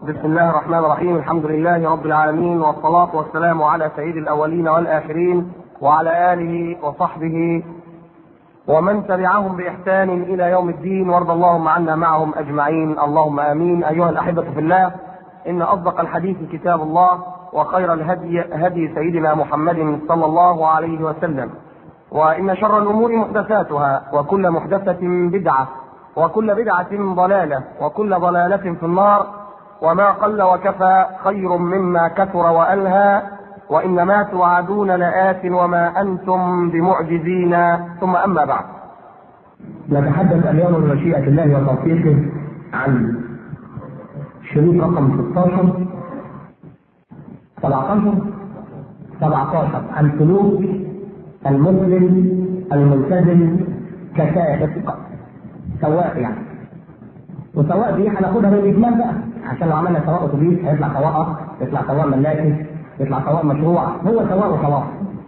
بسم الله الرحمن الرحيم الحمد لله رب العالمين والصلاة والسلام على سيد الأولين والآخرين وعلى آله وصحبه ومن تبعهم بإحسان إلى يوم الدين وارض اللهم عنا معهم أجمعين اللهم آمين أيها الأحبة في الله إن أصدق الحديث كتاب الله وخير الهدي هدي سيدنا محمد صلى الله عليه وسلم وإن شر الأمور محدثاتها وكل محدثة بدعة وكل بدعة ضلالة وكل ضلالة في النار وما قل وكفى خير مما كثر وألهى وإنما توعدون لآت وما أنتم بمعجزين ثم أما بعد نتحدث اليوم بمشيئة الله وتوفيقه عن شريط رقم 16 17 17 عن سلوك المسلم الملتزم كسائق سواق يعني وسواق دي هناخدها بالاجمال بقى عشان لو عملنا سواق اتوبيس هيطلع سواق قطر يطلع سواق ملاكي يطلع سواق مشروع هو سواق وخلاص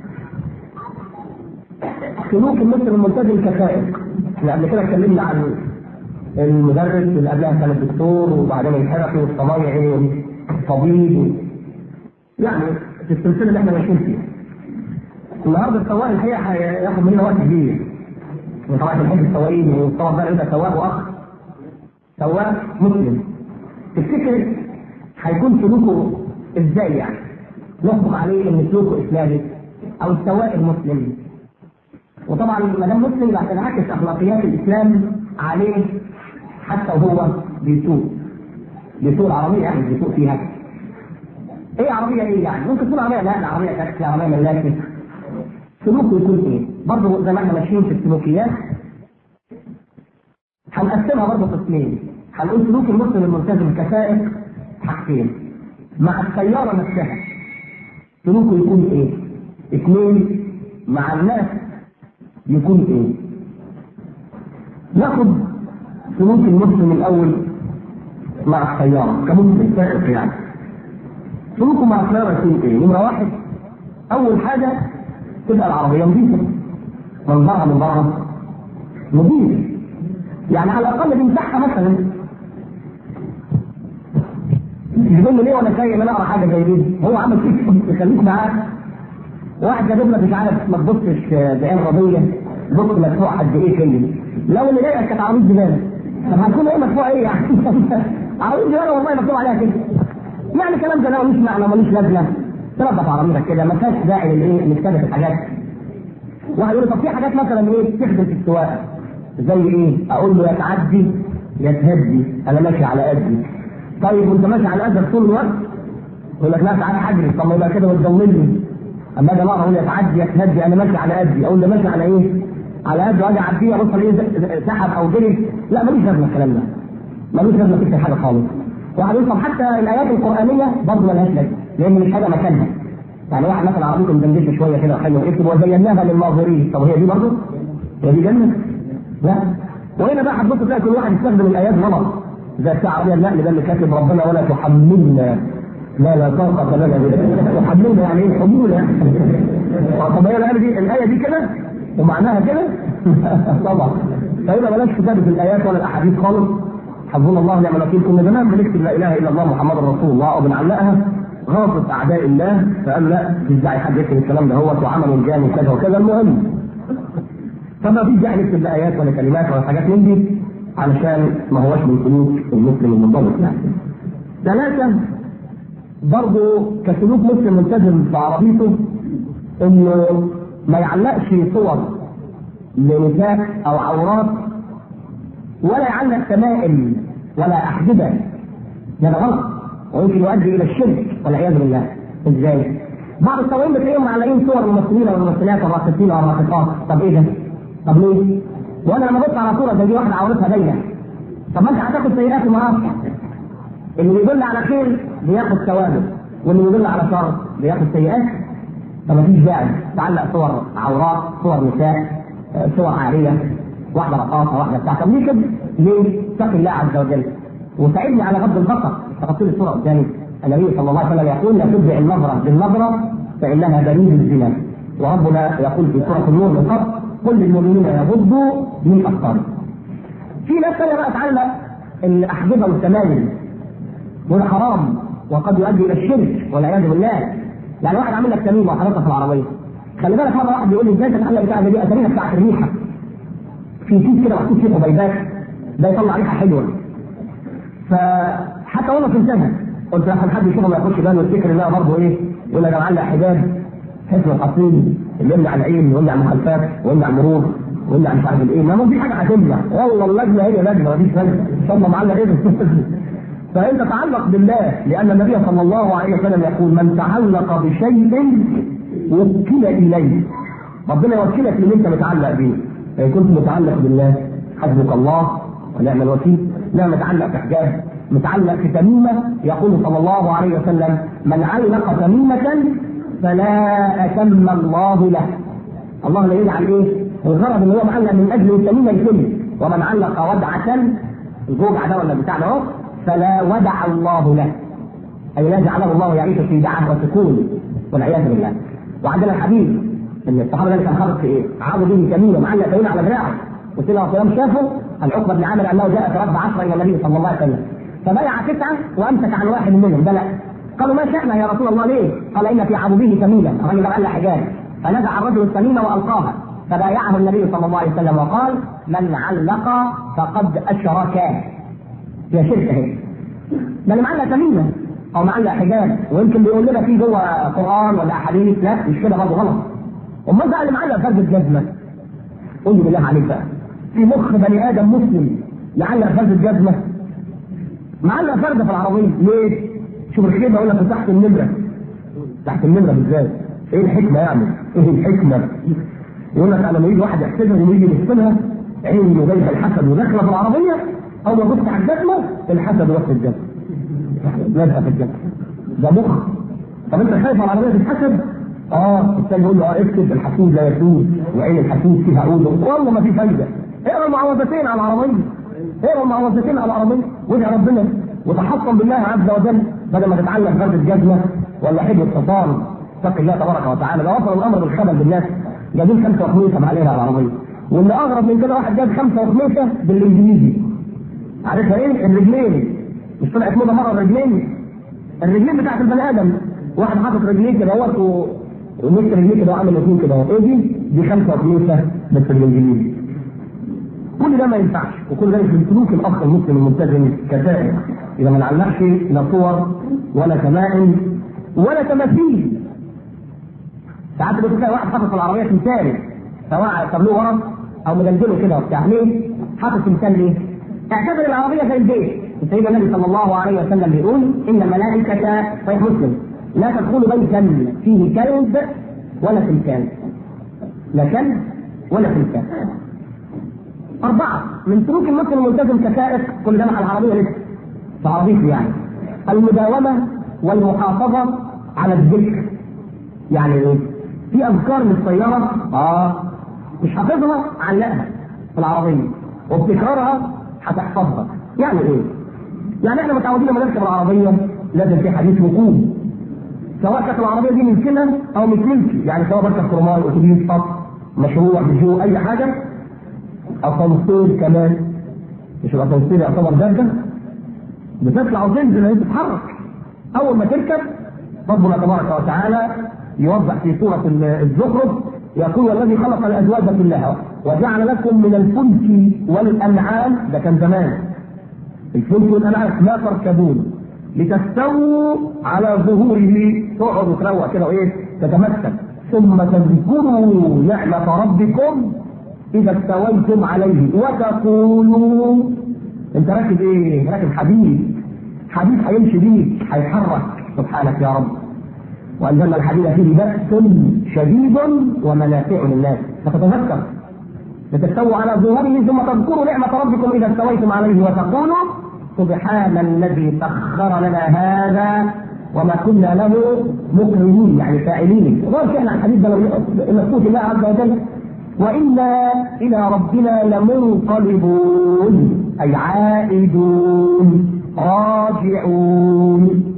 سلوك المسلم الملتزم كسائق احنا قبل كده اتكلمنا عن المدرس اللي قبلها كان الدكتور وبعدين الحرفي والصنايعي والطبيب يعني في السلسله اللي احنا ماشيين فيها. النهارده السواق الحقيقه هياخد مننا وقت كبير. وطبعا بنحب السواقين وطبعا بقى يبقى سواق واخ سواق مسلم. تفتكر هيكون سلوكه ازاي يعني؟ نطبق عليه ان سلوكه اسلامي او السواق المسلم. وطبعا ما دام مسلم يبقى تنعكس اخلاقيات الاسلام عليه حتى وهو بيسوق. بيسوق العربيه يعني بيسوق فيها. ايه عربيه ايه يعني؟ ممكن تكون عربيه لا عربيه تاكسي عربيه ملاكي. سلوكه يكون ايه؟ برضه زي ما احنا ماشيين في السلوكيات هنقسمها برضه قسمين. هنقول سلوك المسلم الملتزم كسائق حاجتين. مع السياره نفسها سلوكه يكون ايه؟ اثنين مع الناس يكون ايه؟ ناخد سلوك المسلم الاول مع السياره كمسلم سائق يعني. سلوكه مع السياره يكون ايه؟ نمره واحد اول حاجه تبقى العربيه نظيفه منظرها من بره نظيف يعني على الاقل بيمسحها مثلا يقول لي ليه وانا سايق انا اقرا حاجه زي دي هو عمل فيك يخليك معاه واحد جاب لك مش عارف ما تبصش بعين رضيه بص مدفوع قد ايه كلمه لو اللي ضايقك كانت عربيه زباله طب هتكون ايه مدفوع ايه يعني عربيه زباله والله مكتوب عليها كده يعني كلام ده ملوش معنى ملوش لازمه تنظف عربيتك كده ما فيهاش داعي للايه نكتبت الحاجات واحد يقول طب في حاجات مثلا ايه تخدم في السواقه زي ايه؟ اقول له يا تعدي يا تهدي انا ماشي على قدي طيب وانت ماشي على قدك طول الوقت يقول لك لا تعالى حجري طب ما يبقى كده وتضللني اما اجي اقرا اقول يا تعدي يا تهدي انا ماشي على قدي اقول له ماشي على ايه؟ على قدي واجي اعديه ابص الاقيه سحب او جري لا ملوش لازمه الكلام ده ملوش لازمه تكتب حاجه خالص واحد يقول طب حتى الايات القرانيه برضه ملهاش لازمه لان مش حاجه مكانها يعني واحد مثلا عربيته مدندشه شويه كده وحلوه يكتب وزيناها للناظرين طب هي دي برضه؟ هي دي جنه؟ لا وهنا بقى هتبص تلاقي كل واحد يستخدم الايات غلط زي بتاع عربيه النقل ده اللي كاتب ربنا ولا تحملنا لا لا طاقة لنا بها تحملنا يعني ايه حمولة طب هي الآية دي الآية دي كده ومعناها كده طبعا فيبقى بلاش كتابة الآيات ولا الأحاديث خالص حسبنا الله ونعم الوكيل كنا زمان بنكتب لا إله إلا الله محمد رسول الله وبنعلقها غاصت أعداء الله فقال لا مش داعي حد يكتب الكلام ده هو وعمل جامد كذا وكذا المهم فما فيش داعي نكتب لا آيات ولا كلمات ولا حاجات من دي علشان ما هوش من سلوك المسلم المنضبط يعني. ثلاثة برضه كسلوك مسلم ملتزم في عربيته انه ما يعلقش صور لنساء او عورات ولا يعلق تمائم ولا احجبه ده غلط ويمكن يؤدي الى الشرك والعياذ بالله ازاي؟ بعض السواقين بتلاقيهم معلقين صور الممثلين والممثلات والراقصين والراقصات طب ايه ده؟ طب ليه؟ وانا لما بص على صوره زي دي واحده عورتها باينه طب ما انت هتاخد سيئات ومعاصي اللي بيدل على خير بياخد ثوابت واللي بيدل على شر بياخد سيئات فما فيش داعي تعلق صور عورات صور نساء صور عاريه واحده رقاصه واحده بتاع طب ليه كده؟ ليه؟ اتق الله عز وجل وساعدني على غض البصر تحط لي الصوره قدامي النبي صلى الله عليه وسلم يقول لا تتبع النظره بالنظره فانها بريد الزنا وربنا يقول في سوره النور من قبل قل للمؤمنين يغضوا من ابصارهم في ناس ثانيه بقى تعلق الاحجبه والتمايل وده حرام وقد يؤدي الى الشرك والعياذ بالله يعني واحد عامل لك تميمه وحاططها في العربيه خلي بالك مره واحد بيقول لي ازاي تتعلق بتاع دي اتاريها بتاعت الريحه في كيس كده محطوط فيه حبيبات ده يطلع ريحه حلوه فحتى وانا فهمتها قلت عشان حد يشوفه ما ياخدش باله ويفتكر انها برضه ايه يقول لك انا معلق حجاب حسن الحصين اللي يمنع العين ويمنع المخالفات ويمنع المرور ويمنع مش عارف الايه ما في حاجه هتمنع والله اللجنه هي لجنه مفيش لجنه ان شاء الله معلق ايه فانت تعلق بالله لان النبي صلى الله عليه وسلم يقول من تعلق بشيء وكل اليه ربنا يوكلك للي انت متعلق به فان كنت متعلق بالله حسبك الله ونعم الوكيل لا متعلق بحجاب متعلق في تميمه يقول صلى الله عليه وسلم من علق تميمه فلا اتم الله له الله لا يجعل ايه الغرض ان هو معلق من اجل التميمه يتم ومن علق ودعه الجوجع ده ولا بتاع ده اهو فلا ودع الله له اي لا جعله الله يعيش في دعه وسكون والعياذ بالله وعندنا الحديث ان الصحابه ذلك كان حاطط في ايه؟ عرض به تميمه معلق تميمه على دراعه وسيدنا عليه وسلم شافه عن عقبه بن عامر انه جاء فرد عشره الى النبي صلى الله عليه وسلم فبايع تسعه وامسك عن واحد منهم بلى قالوا ما شأنه يا رسول الله ليه؟ قال ان في عضده تميما الرجل علق حجاب فنزع الرجل التميمه والقاها فبايعه النبي صلى الله عليه وسلم وقال من علق فقد اشرك يا شرك اهي ده اللي معلق تميمه او معلق حجاب ويمكن بيقول لنا في جوه قران ولا احاديث لا مش كده برضه غلط امال بقى اللي معلق فرد الجزمه قول لي بالله عليك بقى في مخ بني ادم مسلم يعلق فرد الجزمه معلق فرده في العربيه ليه؟ شوف الخير بقول لك تحت النمره تحت النمره بالذات ايه الحكمه يعني؟ ايه الحكمه؟ يقول لك انا لما يجي واحد يحسبها ويجي يحسبها عينه جايبه الحسد وداخله في العربيه اول ما يبص على الجزمه الحسد واخد الجزمه لازقه في الجزمه ده مخ طب انت خايف على العربيه تتحسد؟ اه الثاني يقول له اه اكتب الحسود لا يسود وعين الحسود فيها عود والله ما في فايده اقرا المعوذتين على العربيه اقرا المعوذتين على العربيه وادعي ربنا وتحصن بالله عز وجل بدل ما تتعلق فرد الجزمه ولا حجر الحصان اتق الله تبارك وتعالى ده وصل الامر بالخبل بالناس جايبين خمسه وخميسه عليها على العربيه واللي اغرب من كده واحد جاب خمسه وخميسه بالانجليزي عارفها ايه؟ الرجلين مش طلعت موضه مره الرجلين الرجلين بتاعت البني ادم واحد حاطط رجليه كده اهوت و... ومسك رجليه كده وعامل الاثنين كده ايه دي؟ دي خمسه وخميسه بس بالانجليزي كل ده ما ينفعش وكل ده في سلوك الاخ المسلم الملتزم كذلك اذا ما نعلقش لا صور ولا تمائم ولا تماثيل ساعات بتلاقي واحد حاطط في العربيه تمثال سواء طابلوه ورا او مدلدله كده وبتاع ليه؟ حاطط تمثال ليه؟ اعتبر العربيه زي البيت سيدنا النبي صلى الله عليه وسلم بيقول ان الملائكه صحيح مسلم لا تدخل بيتا فيه كلب ولا تمثال لا كلب ولا تمثال أربعة من سلوك المسلم الملتزم كسائق كل ده مع العربية لسه في عربيته يعني المداومة والمحافظة على الذكر يعني ايه؟ في أذكار للسيارة اه مش حافظها علقها في العربية وبتكرارها هتحفظها يعني ايه؟ يعني احنا متعودين لما نركب العربية لازم في حديث وقوف سواء كانت العربية دي ملكنا أو مش ملكي يعني سواء بركب ترماي أتوبيس خط مشروع بيجو أي حاجة اسانسير كمان مش الاسانسير يعتبر دابه بتطلع وتنزل هي بتتحرك اول ما تركب ربنا تبارك وتعالى يوضح في سوره الزخرف يقول والذي خلق الازواج كلها وجعل لكم من الفلك والانعام ده كان زمان الفلك والانعام ما تركبون لتستووا على ظهوره تقعدوا تروق كده وايه تتمسك ثم تذكروا نعمة ربكم إذا استويتم عليه وتقولوا أنت راكب إيه؟ راكب حديد حديد هيمشي بيك هيتحرك سبحانك يا رب وأنزلنا الحديد فيه بأس شديد ومنافع للناس فتتذكر لتستووا على ظهوره ثم تذكروا نعمة ربكم إذا استويتم عليه وتقولوا سبحان الذي سخر لنا هذا وما كنا له مقرنين يعني فاعلين غير كان الحديث ده مكتوب الله عز وجل وإنا إلى ربنا لمنقلبون أي عائدون راجعون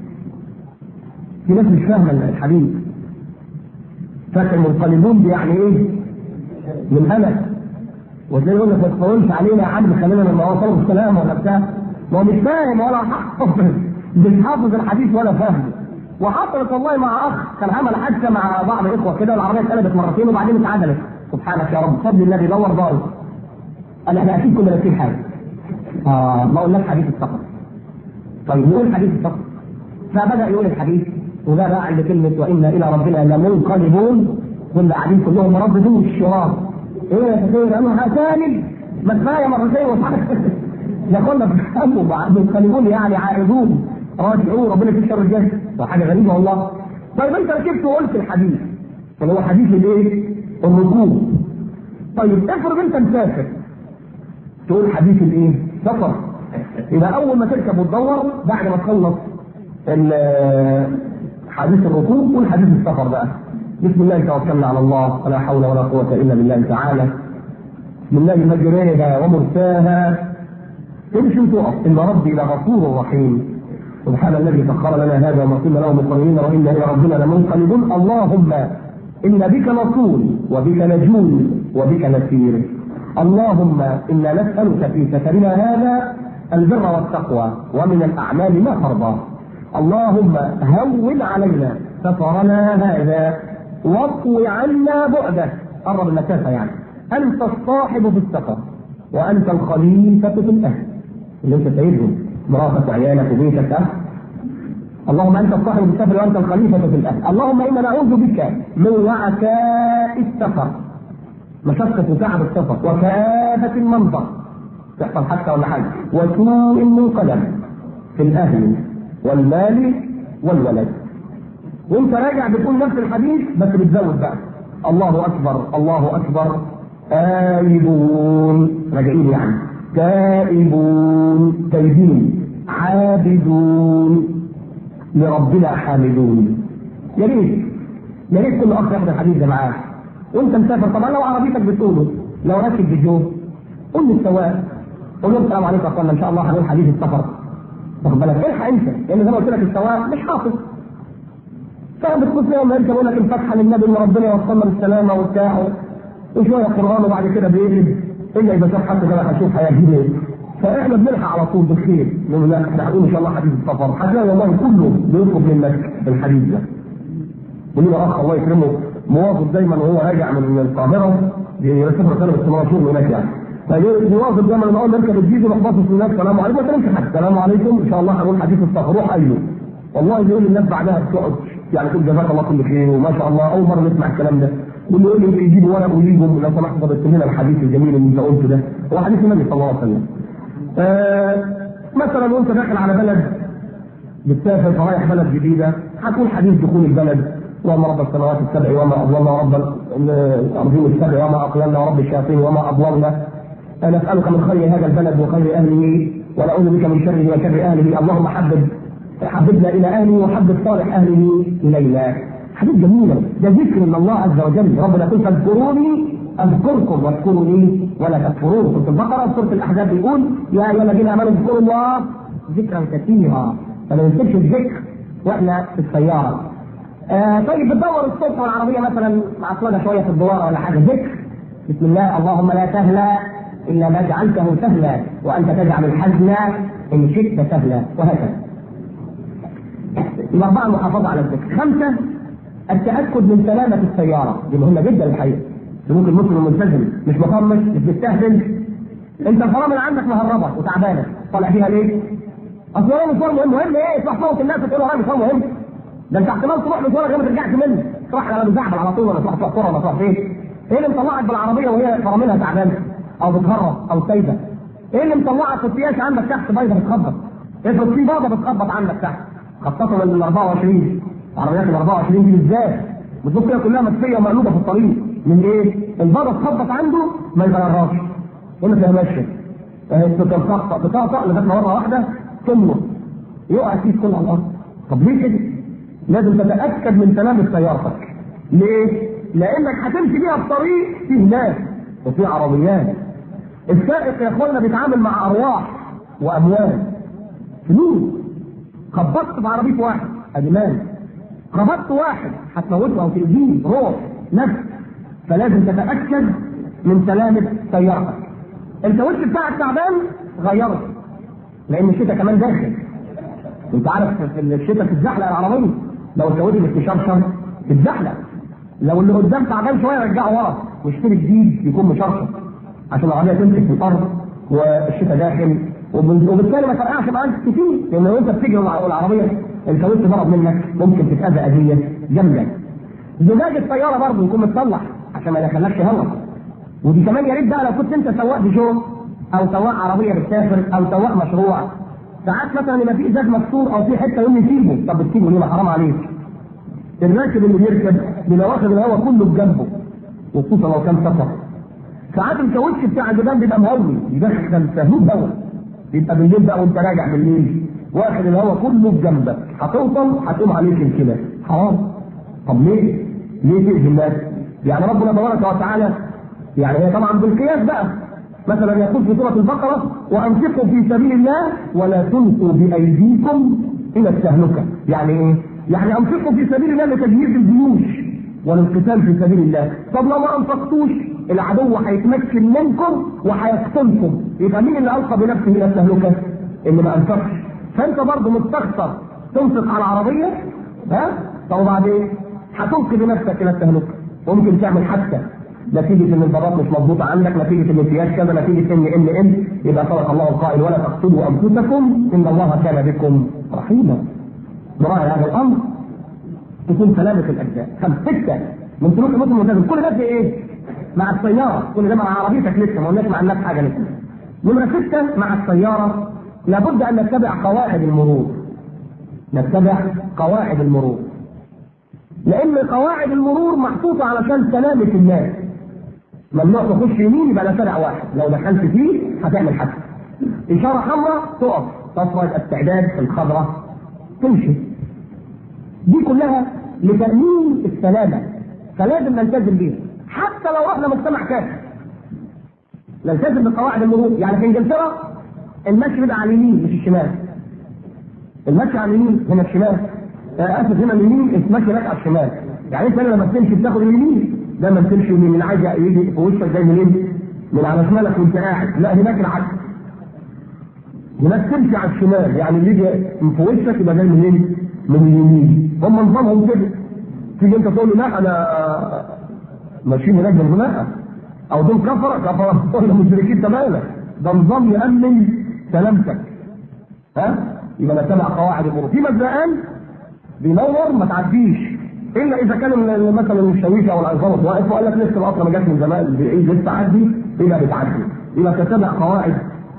في ناس مش فاهمة الحديث فاكر منقلبون دي يعني ايه؟ من أمل وتلاقي يقول لك ما تطولش علينا يا عم خلينا لما هو طلب السلام ولا بتاع ما هو مش فاهم ولا حافظ مش حافظ الحديث ولا فاهمه وحصلت والله مع اخ كان عمل حادثه مع بعض الاخوه كده والعربيه اتقلبت مرتين وبعدين اتعدلت سبحانك يا رب فضل الله بيدور ضارب قال احنا اكيد كنا ناسيين حاجه اه ما قلناش حديث السفر طيب نقول حديث السفر فبدا يقول الحديث وده بقى عند كلمه وانا الى ربنا لمنقلبون كنا قاعدين كلهم مرددون الشراب ايه يا سيدي انا هسالم ما كفايه مرتين وصحت يا كنا بنفهموا منقلبون يعني عائدون راجعون ربنا في شر الجهل وحاجه غريبه والله طيب انت ركبت وقلت الحديث اللي هو حديث الايه؟ الركوب طيب افرض انت مسافر تقول حديث الايه؟ سفر يبقى اول ما تركب وتدور بعد ما تخلص حديث الركوب قول حديث السفر بقى بسم الله توكلنا على الله ولا حول ولا قوة إلا بالله تعالى بسم الله مجريها ومرساها تمشي وتقف إن ربي لغفور رحيم سبحان الذي سخر لنا هذا وما كنا له مقرنين وإنا إلى ربنا لمنقلبون اللهم إن بك نصول وبك نجول وبك نسير اللهم إنا نسألك في سفرنا هذا البر والتقوى ومن الأعمال ما ترضى اللهم هون علينا سفرنا هذا واطوي عنا بعده قرب المسافة يعني أنت الصاحب في السفر وأنت الخليفة في الأهل اللي أنت سيدهم مراتك وعيالك وبيتك أه؟ اللهم انت الصاحب في السفر وانت الخليفه في الاهل، اللهم انا نعوذ بك من وعكاء السفر مشقة وتعب السفر وكآبة المنظر تحصل حتى ولا حاجة وسوء المنقلب في الأهل والمال والولد وانت راجع بتقول نفس الحديث بس بتزود بقى الله أكبر الله أكبر آيبون راجعين يعني تائبون تايبين عابدون لربنا حامدون يا ريت يا ريت كل اخ ياخد الحديث ده معاه وانت مسافر طبعا لو عربيتك بتقوله لو راكب بيجو قول للسواق قول له السلام عليكم يا اخوانا ان شاء الله هنقول حديث السفر واخد بالك الحق انت لان زي ما قلت لك السواق مش حافظ فبتبص لهم يركب يقول لك الفتحه للنبي ان ربنا يوصلنا بالسلامه وبتاع وشويه قران وبعد كده بيقلب الا اذا شاف حد كده هشوف هيجيب ايه فاحنا بنلحق على طول بالخير نقول لا احنا هنقول ان شاء الله حديث السفر هتلاقي والله كله بيطلب منك الحديث ده يقول له اخ الله يكرمه مواظب دايما وهو راجع من القاهره يسافر سنه بس شغل هناك يعني فيواظب دايما ان اول ما يركب الجيزه يروح باصص للناس السلام عليكم ما تكلمش حد السلام عليكم ان شاء الله هنقول حديث السفر روح ايوه والله بيقول للناس بعدها بتقعد يعني تقول جزاك الله كل خير وما شاء الله اول مره نسمع الكلام ده واللي يقول لي يجيبوا ورق ويجيبوا لو سمحت طب لنا الحديث الجميل اللي انت قلته ده هو حديث النبي صلى الله عليه وسلم. آه مثلا وانت داخل على بلد بتسافر فرايح بلد جديده هتقول حديث دخول البلد اللهم رب السماوات السبع وما اضللنا ورب الارضين السبع وما اقللنا ورب الشياطين وما اضللنا نسالك من خير هذا البلد وخير اهله ونعوذ بك من شره وشر اهله اللهم حبب حببنا الى اهله وحبب صالح اهله الينا حديث جميل ده ذكر من الله عز وجل ربنا يقول فاذكروني اذكركم واذكروني ولا تكفرون سوره البقره سوره الاحزاب بيقول يا ايها الذين امنوا اذكروا الله ذكرا كثيرا فما ننسبش الذكر واحنا في السياره آه طيب بتدور الصبح والعربيه مثلا معصلجه شويه في الدوار ولا حاجه ذكر بسم الله اللهم لا سهل الا ما جعلته سهلا وانت تجعل الحزن ان شئت سهلا وهكذا. الأربعة المحافظة على الذكر. خمسة التأكد من سلامة السيارة، دي مهمة جدا الحقيقة. ممكن مسلم ملتزم مش مطمش مش بتستهبل انت الفرامل عندك مهربة وتعبانة طالع فيها ليه؟ اصل هو مشوار مهم مهم ايه؟ تروح صوت الناس تقول له مشوار مهم ده انت احتمال تروح مشوار ما ترجعش منه تروح على مزعبل على طول ولا تروح تروح كوره ولا تروح فين؟ ايه اللي مطلعك بالعربيه وهي فراملها تعبانه او بتهرب او سايبه؟ ايه اللي مطلعك في السياش عندك تحت بايظه بتخبط؟ افرض في بابا بتخبط عندك تحت خاصة من ال 24 عربيات ال 24 دي بالذات بتبص كده كلها مدفية ومقلوبة في الطريق من ايه؟ البابا اتخبط عنده ما يغيرهاش يقول لك يا ماشي بتطقطق بتطقطق لغايه مره واحده تمه يقع فيه كل على الارض طب ليه كده؟ لازم تتاكد من سلامه سيارتك ليه؟ لانك هتمشي بيها في طريق فيه ناس وفيه عربيات السائق يا اخوانا بيتعامل مع ارواح واموال فلوس خبطت في عربيه واحد ادي مال خبطت واحد هتموته او تاذيه روح نفس فلازم تتاكد من سلامه سيارتك الكاوتش بتاعك تعبان غيره لان الشتاء كمان داخل انت عارف في الشتاء تتزحلق العربيه لو الكواتم بتشرشر تتزحلق لو اللي قدام تعبان شويه رجعه ورا واشتري جديد يكون مشرشر عشان العربيه تمسك في الارض والشتاء داخل وبالتالي ما ترقعش معاك كتير لان لو انت بتجري العربيه الكاوتش ضرب منك ممكن تتاذى اذيه جامده. زجاج السياره برضه يكون متصلح عشان ما يدخلكش هوا. ودي كمان يا ريت بقى لو كنت انت سواق بيجو او سواق عربيه بتسافر او سواق مشروع ساعات مثلا يبقى في ازاز مكسور او في حته يقول لي سيبه طب بتسيبه ليه ما حرام عليك. الراكب اللي بيركب بيبقى واخد الهواء كله بجنبه وخصوصا لو كان سفر. ساعات الكاوتش بتاع الجبال بيبقى مهوي يدخل تهوب هوا يبقى بالليل بقى وانت راجع بالليل واخد الهواء كله بجنبك هتوصل هتقوم عليك الكلى حرام طب ليه؟ ليه تأذي الناس؟ يعني ربنا تبارك وتعالى يعني هي طبعا بالقياس بقى مثلا يقول في سوره البقره وانفقوا في سبيل الله ولا تلقوا بايديكم الى التهلكه يعني ايه؟ يعني انفقوا في سبيل الله لتجهيز الجيوش وللقتال في سبيل الله طب لو ما انفقتوش العدو هيتمكن منكم وهيقتلكم يبقى مين اللي القى بنفسه الى التهلكه؟ اللي ما انفقش فانت برضه مستخسر تنفق على العربيه ها؟ طب وبعدين هتلقي بنفسك الى التهلكه ممكن تعمل حادثه نتيجة ان البلاط مش مضبوطة عندك، نتيجة ان الامتياز كذا، نتيجة ان ان ان يبقى صدق الله القائل ولا تقتلوا انفسكم ان الله كان بكم رحيما. براعي هذا الامر تكون سلامة الاجزاء. خمس ستة من سلوك المسلم والملتزم، كل ده في ايه؟ مع السيارة، كل ده مع عربيتك لسه ما قلناش مع الناس حاجة لسه. نمرة ستة مع السيارة لابد ان نتبع قواعد المرور. نتبع قواعد المرور. لان قواعد المرور محطوطة علشان سلامة الناس. ممنوع تخش يمين يبقى ده شارع واحد، لو دخلت فيه هتعمل حادثة. إشارة حمراء تقف، تصفر استعداد الخضراء تمشي. دي كلها لتأمين السلامة، فلازم نلتزم بيها، حتى لو احنا مجتمع كافر. نلتزم بقواعد المرور، يعني في انجلترا المشي بيبقى على اليمين مش الشمال. المشي على اليمين هنا الشمال. آه، اسف هنا اليمين المشي هناك على الشمال. يعني انت لما بتمشي بتاخد اليمين دايما تمشي من من عايز يجي في وشك زي منين؟ من على شمالك وانت قاعد، لا هناك العكس. هناك تمشي على الشمال، يعني اللي يجي من في وشك يبقى جاي منين؟ من اليمين. هم نظامهم كده. تيجي انت تقول له لا انا ماشيين هناك بالغناء او دول كفره كفره ولا مشركين تماما ده نظام يامن سلامتك. ها؟ يبقى نتبع قواعد المرور. في مزرقان بينور ما تعديش الا اذا كان ال- مثلا الشاويش او العصابه واقف وقال لك لسه القطر ما جاش من زمان بعيد لسه عدي يبقى بتعدي يبقى تتبع قواعد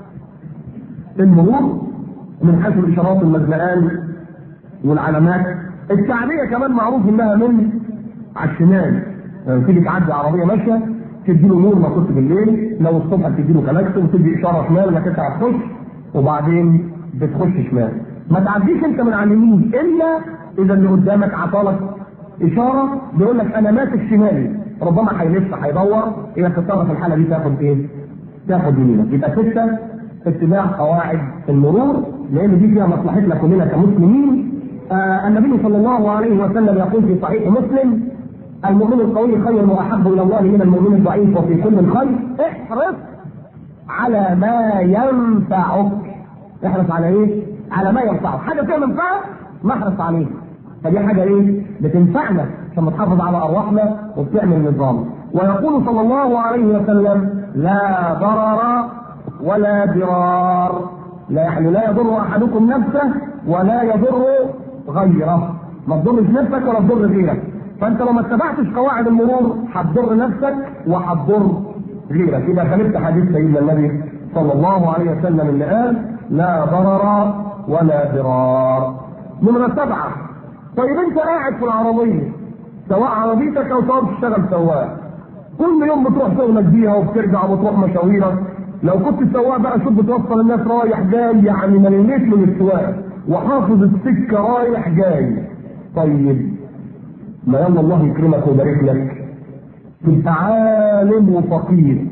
المرور من حيث الاشارات المزلقان والعلامات التعديه كمان معروف انها من على الشمال يعني تيجي تعدي عربيه ماشيه تدي له نور ما كنت بالليل لو الصبح تدي له كلاكس وتدي اشاره شمال انك انت هتخش وبعدين بتخش شمال ما تعديش انت من على اليمين الا اذا اللي قدامك عطالك اشاره بيقول لك انا ماسك شمالي ربما هيلف هيدور يبقى تتصرف في الحاله دي تاخد ايه؟ تاخد يمينك يبقى سته اتباع قواعد المرور لان دي فيها مصلحتنا كلنا كمسلمين آه النبي صلى الله عليه وسلم يقول في صحيح مسلم المؤمن القوي خير واحب الى الله من المؤمن الضعيف وفي كل خير احرص على ما ينفعك احرص على ايه؟ على ما ينفعك حاجه فيها منفعه نحرص عليها فدي حاجه ايه؟ بتنفعنا عشان بتحافظ على ارواحنا وبتعمل نظام ويقول صلى الله عليه وسلم لا ضرر ولا ضرار لا يعني لا يضر احدكم نفسه ولا يضر غيره ما تضرش نفسك ولا تضر غيرك فانت لو ما اتبعتش قواعد المرور هتضر نفسك وهتضر غيرك يبقى خالفت حديث سيدنا النبي صلى الله عليه وسلم اللي قال لا ضرر ولا ضرار نمرة سبعة طيب انت قاعد في العربية سواء عربيتك او سواء بتشتغل سواق كل يوم بتروح شغلك بيها وبترجع وبتروح مشاويرك لو كنت سواق بقى شوف بتوصل الناس رايح جاي يعني مليت من السواق وحافظ السكه رايح جاي طيب ما يلا الله يكرمك ويبارك لك تبقى عالم وفقير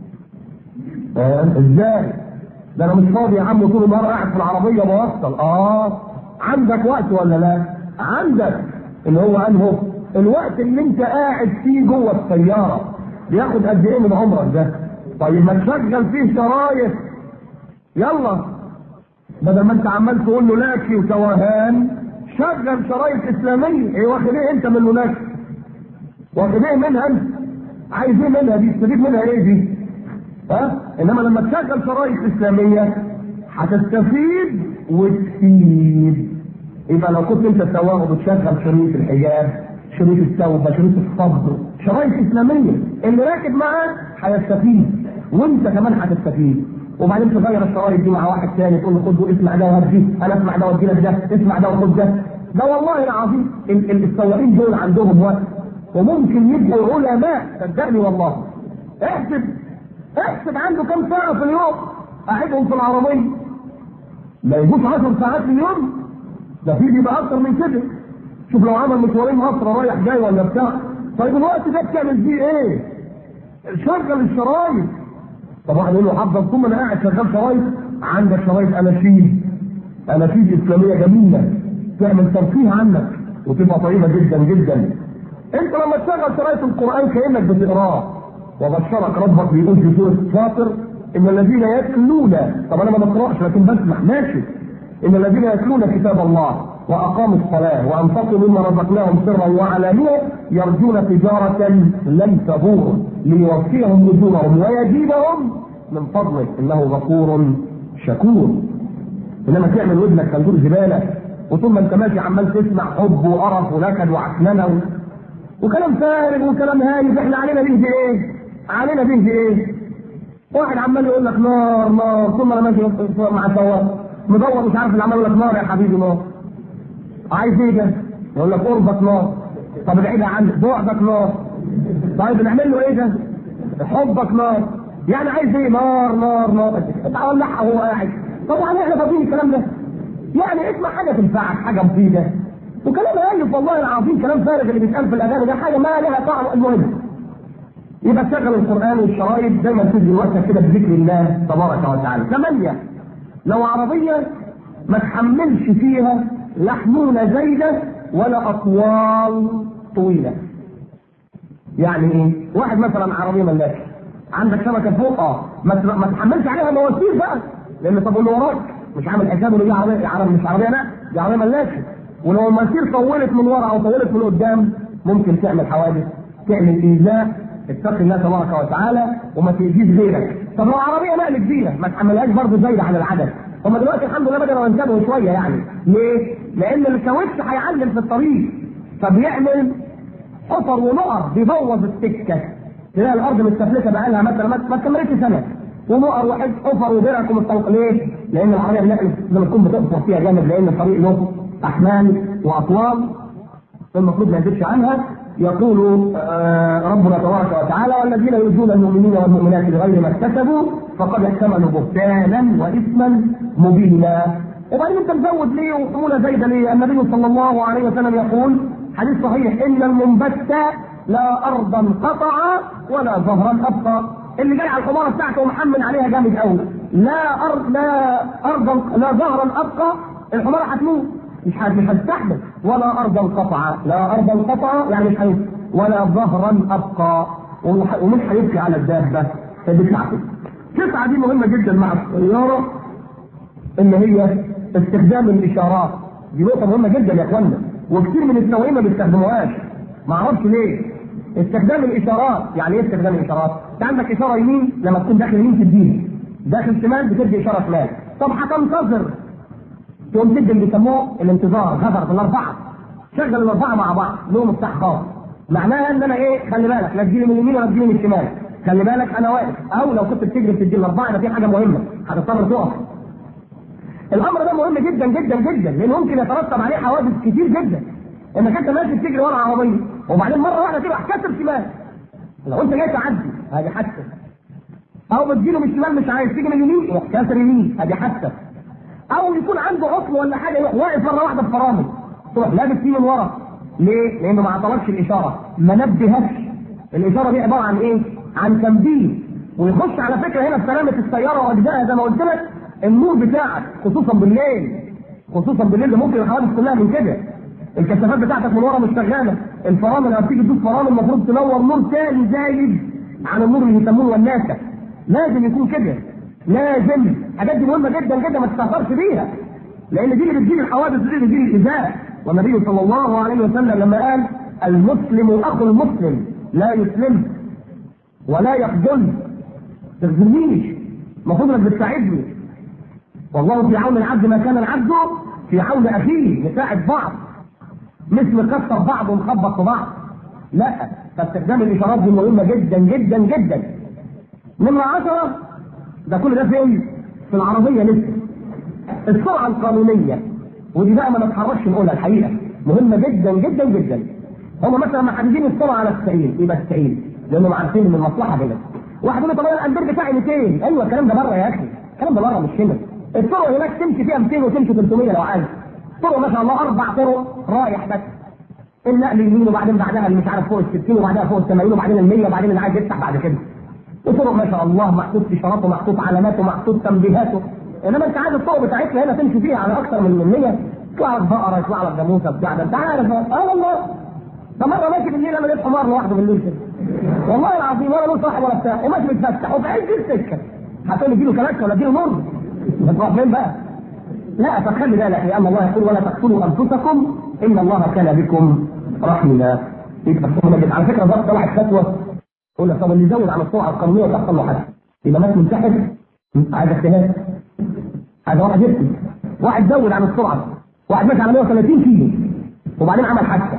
آه ازاي؟ ده انا مش فاضي يا عم طول النهار قاعد في العربيه بوصل اه عندك وقت ولا لا؟ عندك اللي هو انهو الوقت اللي انت قاعد فيه جوه السياره بياخد قد ايه من عمرك ده؟ طيب ما تشغل فيه شرايط يلا بدل ما انت عمال تقول له لاكي وتوهان شغل شرايط اسلاميه ايه واخد ايه انت من المناكي واخد ايه منها انت عايز ايه منها دي تستفيد منها ايه دي ها انما لما تشغل شرايط اسلاميه هتستفيد وتفيد يبقى لو كنت انت سواق وبتشغل شريط الحجاب شريط التوبه شريط الصبر شرايط اسلاميه اللي راكب معاك هيستفيد وانت كمان هتستفيد وبعدين تغير الشرايط دي مع واحد ثاني تقول له خد اسمع ده وهات دي انا اسمع ده وادي لك ده اسمع ده وخد ده ده والله العظيم ال- ال- السواقين دول عندهم وقت وممكن يبقوا علماء صدقني والله احسب احسب عنده كم ساعه في اليوم قاعدهم في العربيه ما يجوش 10 ساعات في اليوم ده في بيبقى اكتر من كده شوف لو عمل مشوارين مصر رايح جاي ولا بتاع طيب الوقت ده بتعمل فيه ايه؟ شغل الشرايط طبعا يقول له حضر طول ما انا قاعد شغال شرايط عندك شرايط اناشيد اناشيد اسلاميه جميله تعمل ترفيه عنك وتبقى طيبه جدا جدا انت لما تشغل شرايط القران كانك بتقراه وبشرك ربك بيقول في سوره فاطر ان الذين يتلون طب انا ما بقراش لكن بسمع ماشي ان الذين يتلون كتاب الله واقاموا الصلاه وانفقوا مما رزقناهم سرا وعلانيه يرجون تجاره لن تبور ليوفيهم اجورهم ويزيدهم من فضله انه غفور شكور انما تعمل ودنك صندوق زباله وطول ما انت ماشي عمال تسمع حب وقرف ونكد وعكننه و... وكلام فارغ وكلام هايف احنا علينا به ايه؟ علينا به ايه؟ واحد عمال يقول لك نار نار طول ما انا ماشي مع سواق مدور مش عارف اللي عمال يقول لك نار يا حبيبي نار عايز ايه ده؟ يقول لك قربك نار طب ابعدها عنك بعدك نار طيب نعمل له ايه ده؟ حبك نار يعني عايز ايه نار نار نار ولعها وهو قاعد طبعا احنا فاضيين الكلام ده يعني اسمع حاجه تنفعك حاجه مفيده وكلام هايف والله العظيم كلام فارغ اللي بيتقال في الاغاني ده حاجه ما لها طعم المهم يبقى تشغل القران والشرايط دايما تدي وقتك كده بذكر الله تبارك وتعالى ثمانيه لو عربيه ما تحملش فيها لا حمولة زايدة ولا أطوال طويلة. يعني إيه؟ واحد مثلا عربية ملاكي عندك شبكة فوق اه ما ت- ما تحملش عليها مواسير بقى لأن طب اللي وراك مش عامل حسابه إن دي عربية عربية مش عربية لا دي عربية ملاكي ولو المواسير طولت من ورا أو طولت من قدام ممكن تعمل حوادث تعمل إيذاء اتق الله تبارك وتعالى وما تأذيش غيرك. طب لو عربية نقل كبيرة ما تحملهاش برضه زايدة عن العدد. هم دلوقتي الحمد لله بدأوا ينتبهوا شوية يعني. ليه؟ لأن الكاوتش هيعلم في الطريق فبيعمل حفر ونقر بيبوظ السكة. تلاقي الأرض مستفلتة بقى لها مثلا ما كملتش سنة. ونقر واحد حفر ودرعك ومستوق ليه؟ لأن العربية النقل لما تكون بتقصر فيها جامد لأن الطريق له أحمال وأطوال المفروض ما يزيدش عنها يقول آه، ربنا تبارك وتعالى والذين يؤذون المؤمنين والمؤمنات بغير ما اكتسبوا فقد احتملوا بهتانا واثما مبينا وبعدين انت مزود ليه وحموله زايده ليه؟ النبي صلى الله عليه وسلم يقول حديث صحيح ان المنبت لا ارضا قطع ولا ظهرا ابقى اللي جاي على الحماره بتاعته ومحمل عليها جامد قوي لا ارض لا ارضا لا ظهرا ابقى الحماره هتموت مش هت- مش هتستحمل ولا ارضا قطع لا ارضا قطع يعني مش هيبقى ولا ظهرا ابقى ومح- ومش هيبكي على الدابه بتاعته. تسعه دي مهمه جدا مع السياره ان هي استخدام الاشارات دي نقطه مهمه جدا يا اخوانا وكثير من السواقين ما بيستخدموهاش ما اعرفش ليه استخدام الاشارات يعني ايه استخدام الاشارات؟ انت عندك اشاره يمين لما تكون داخل يمين تديني داخل شمال بتدي اشاره شمال طب هتنتظر تقوم تدي اللي بيسموه الانتظار غدر بالاربعه شغل الاربعه مع بعض لهم مفتاح خاص معناها ان انا ايه خلي بالك لا تجيلي من اليمين ولا تجيلي من الشمال خلي بالك انا واقف او لو كنت بتجري بتدي الاربعه يبقى في حاجه مهمه هتضطر تقف الامر ده مهم جدا جدا جدا لان ممكن يترتب عليه حوادث كتير جدا انك انت ماشي بتجري ورا عربيه وبعدين مره واحده تروح كسر شمال لو انت جاي تعدي هذه حادثه او بتجيله من الشمال مش عايز تيجي من اليمين يروح كسر يمين هذه حادثه او يكون عنده عطل ولا حاجه يروح واقف مره واحده في فرامل تروح لابس فيه من ورا ليه؟ لانه ما عطلكش الاشاره ما نبهكش الاشاره دي عباره عن ايه؟ عن تنبيه ويخش على فكره هنا في سلامه السياره واجزائها زي ما قلت لك النور بتاعك خصوصا بالليل خصوصا بالليل ده ممكن الحوادث كلها من كده الكشافات بتاعتك من ورا مش شغاله الفرامل لما بتيجي تدوس فرامل المفروض تنور نور تاني زايد عن النور اللي بيسموه الناسه لازم يكون كده لازم الحاجات دي مهمه جدا جدا ما تستهترش بيها لان دي اللي بتجيب الحوادث ودي اللي بتجيب الايذاء والنبي صلى الله عليه وسلم لما قال المسلم اخو المسلم لا يسلم ولا يخذلني ما تخذلنيش المفروض انك بتساعدني والله في عون العبد ما كان العبد في عون اخيه نساعد بعض مش نكسر بعض ونخبط في بعض لا فاستخدام الاشارات دي مهمه جدا جدا جدا نمرة عشرة ده كل ده فين؟ في العربية لسه السرعة القانونية ودي بقى ما نتحركش نقولها الحقيقة مهمة جدا جدا جدا هم مثلا محددين السرعة على 90 يبقى 90 لأنهم عارفين إن المصلحة هنا واحد يقول لي طب انا الامبير بتاعي 200 ايوه الكلام ده بره يا اخي الكلام ده بره مش هنا الطرق هناك تمشي فيها 200 وتمشي 300 لو عايز طرق ما شاء الله اربع طرق رايح بس النقل يمين وبعدين بعدها اللي مش عارف فوق ال 60 وبعدها فوق ال 80 وبعدين ال 100 وبعدين اللي عايز يفتح بعد كده وطرق ما شاء الله محطوط اشارات ومحطوط علامات ومحطوط تنبيهات انما انت عايز الطرق بتاعتنا هنا تمشي فيها على اكثر من 100 يطلع لك بقره يطلع لك جاموسه بتاع ده انت عارف اه والله ده مره ماشي بالليل انا لقيت حمار لوحده بالليل كده والله العظيم ولا له صاحب ولا بتاع وماشي بيتفتح وفي عز السكه هتقول لي اديله كلاكه ولا اديله نور هتروح فين بقى؟ لا فخلي بالك لان الله يقول ولا تقتلوا انفسكم ان الله كان بكم رحيما يبقى على فكره ده طلعت فتوى يقول لك طب اللي يزود عن السرعه القانونيه وتحصل له حاجه يبقى ناس منتحر عايز اجتهاد هذا واحد يفتي واحد زود عن السرعه واحد ماشي على 130 كيلو وبعدين عمل حادثه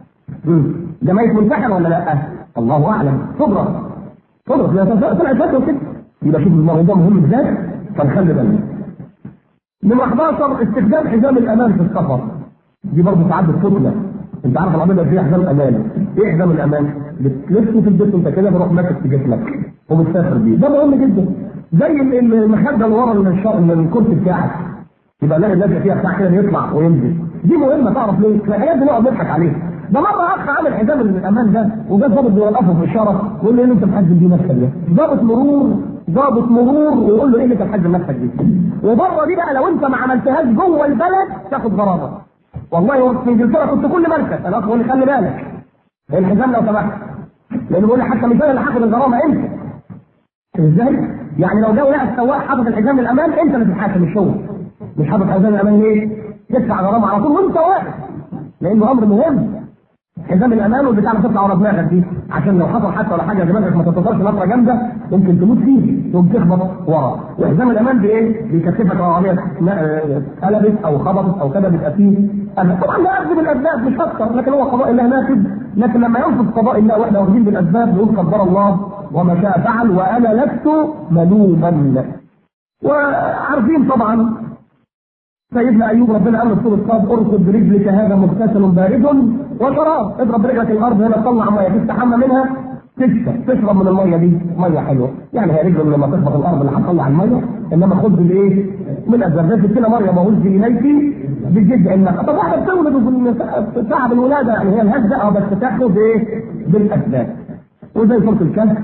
ده ميت منتحر ولا لا؟ الله اعلم صبرا صبرا طلعت فتوى كده يبقى شوف الموضوع مهم ازاي فنخلي بالنا من 11 استخدام حزام الامان في السفر دي برضه ساعات بتفوتنا انت عارف العربيه فيها حزام امان ايه حزام الامان؟ بتلفه في البيت انت كده بروح ماسك في جسمك وبتسافر بيه ده مهم جدا زي المخده اللي ورا الشر من الكرسي بتاعك يبقى لاقي لازق فيها بتاع كده يطلع وينزل دي مهمه تعرف ليه؟ الحاجات دي نقعد نضحك عليها ده مره اخ عامل حزام الامان ده وجا ضابط بيوقفه في الاشاره ويقول له ايه اللي انت محجم بيه نفسك ده؟ ضابط مرور ضابط مرور ويقول له ايه اللي انت محجم نفسك دي؟ وبره دي بقى لو انت ما عملتهاش جوه البلد تاخد غرامه والله في انجلترا كنت كل مركز الاخ يقول لي خلي بالك الحزام لو سمحت لانه بيقول لي حتى مش انا اللي هاخد الغرامه انت ازاي؟ يعني لو جاوا لقى السواق حاطط الحزام الامان انت اللي تتحاسب مش هو مش حاطط حزام الامان ليه؟ تدفع غرامه على طول وانت واقف لانه امر مهم حزام الامان والبتاع اللي تطلع ورا دماغك دي عشان لو حصل حتى ولا حاجه دماغك ما تتصلش نطره جامده ممكن تموت فيه تقوم تخبط ورا وحزام الامان بايه؟ بيكثفك لو عربيه قلبت او خبطت او كدبت اسير طبعا ده اخذ بالاسباب مش اكثر لكن هو قضاء الله نافذ لكن لما ينفذ قضاء الله واحنا واخدين بالاسباب نقول قدر الله وما شاء فعل وانا لست ملوما وعارفين طبعا سيدنا ايوب ربنا قال له في الصاد اركض برجلك هذا مغتسل بارد وشراب اضرب برجلك الارض هنا تطلع ميه تستحمى منها تشرب تشرب من الميه دي ميه حلوه يعني هي رجل لما تخبط الارض اللي هتطلع الميه انما خد بالايه؟ من الزرزات كده ميه ما هوش اليك بجد انك طب واحده بتولد في تعب الولاده يعني هي الهزه اه بس تاخد ايه؟ بالاسباب وزي سوره الكهف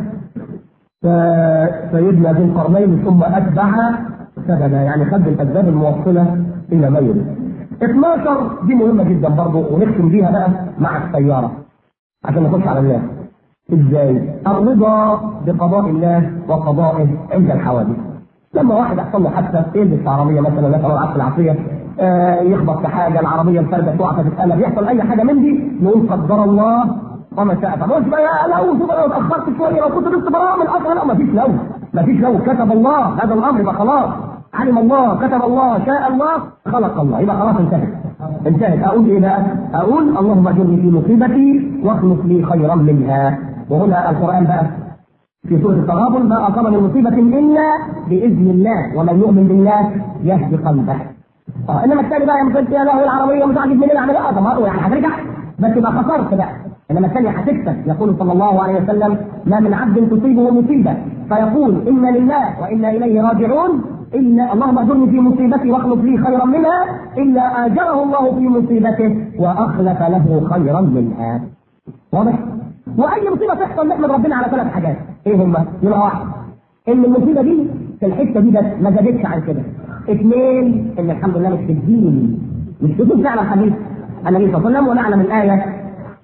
فسيدنا ذو القرنين ثم اتبع سببا يعني خد الاسباب الموصله الى ما يريد 12 دي مهمه جدا برضه ونختم بيها بقى مع السياره عشان نخش على الناس ازاي؟ الرضا بقضاء الله وقضائه عند الحوادث لما واحد يحصل له حادثه يلبس في عربيه مثلا مثلا العصر العصريه آه يخبط في حاجه العربيه الفرده تقع فتتقلب يحصل اي حاجه من دي نقول قدر الله وما شاء فعل بقى يا لو شوف انا اتاخرت شويه لو كنت لسه براءه من الاصل لا مفيش لو مفيش لو كتب الله هذا الامر يبقى خلاص علم الله كتب الله شاء الله خلق الله يبقى خلاص انتهت انتهت اقول ايه بقى؟ اقول اللهم اجرني في مصيبتي واخلف لي خيرا منها وهنا القران بقى في سوره التغابن ما اصاب من مصيبه الا باذن الله ومن يؤمن بالله يهدي قلبه اه انما الثاني بقى يا قلت يا لهوي العربيه مش عاجب منين يعني لا طب يعني هترجع بس يبقى خسرت بقى انما الثانيه هتكسب يقول صلى الله عليه وسلم ما من عبد تصيبه مصيبه فيقول انا لله وانا اليه راجعون إلا اللهم اجرني في مصيبتي واخلف لي خيرا منها إلا آجره الله في مصيبته وأخلف له خيرا منها. واضح؟ وأي مصيبة تحصل نحمد ربنا على ثلاث حاجات، إيه هما؟ نمرة واحد إن المصيبة دي في الحتة دي بس ما زادتش عن كده. اثنين إن الحمد لله مش في الدين مش في الدين فعلا حديث النبي صلى الله عليه وسلم ونعلم الآية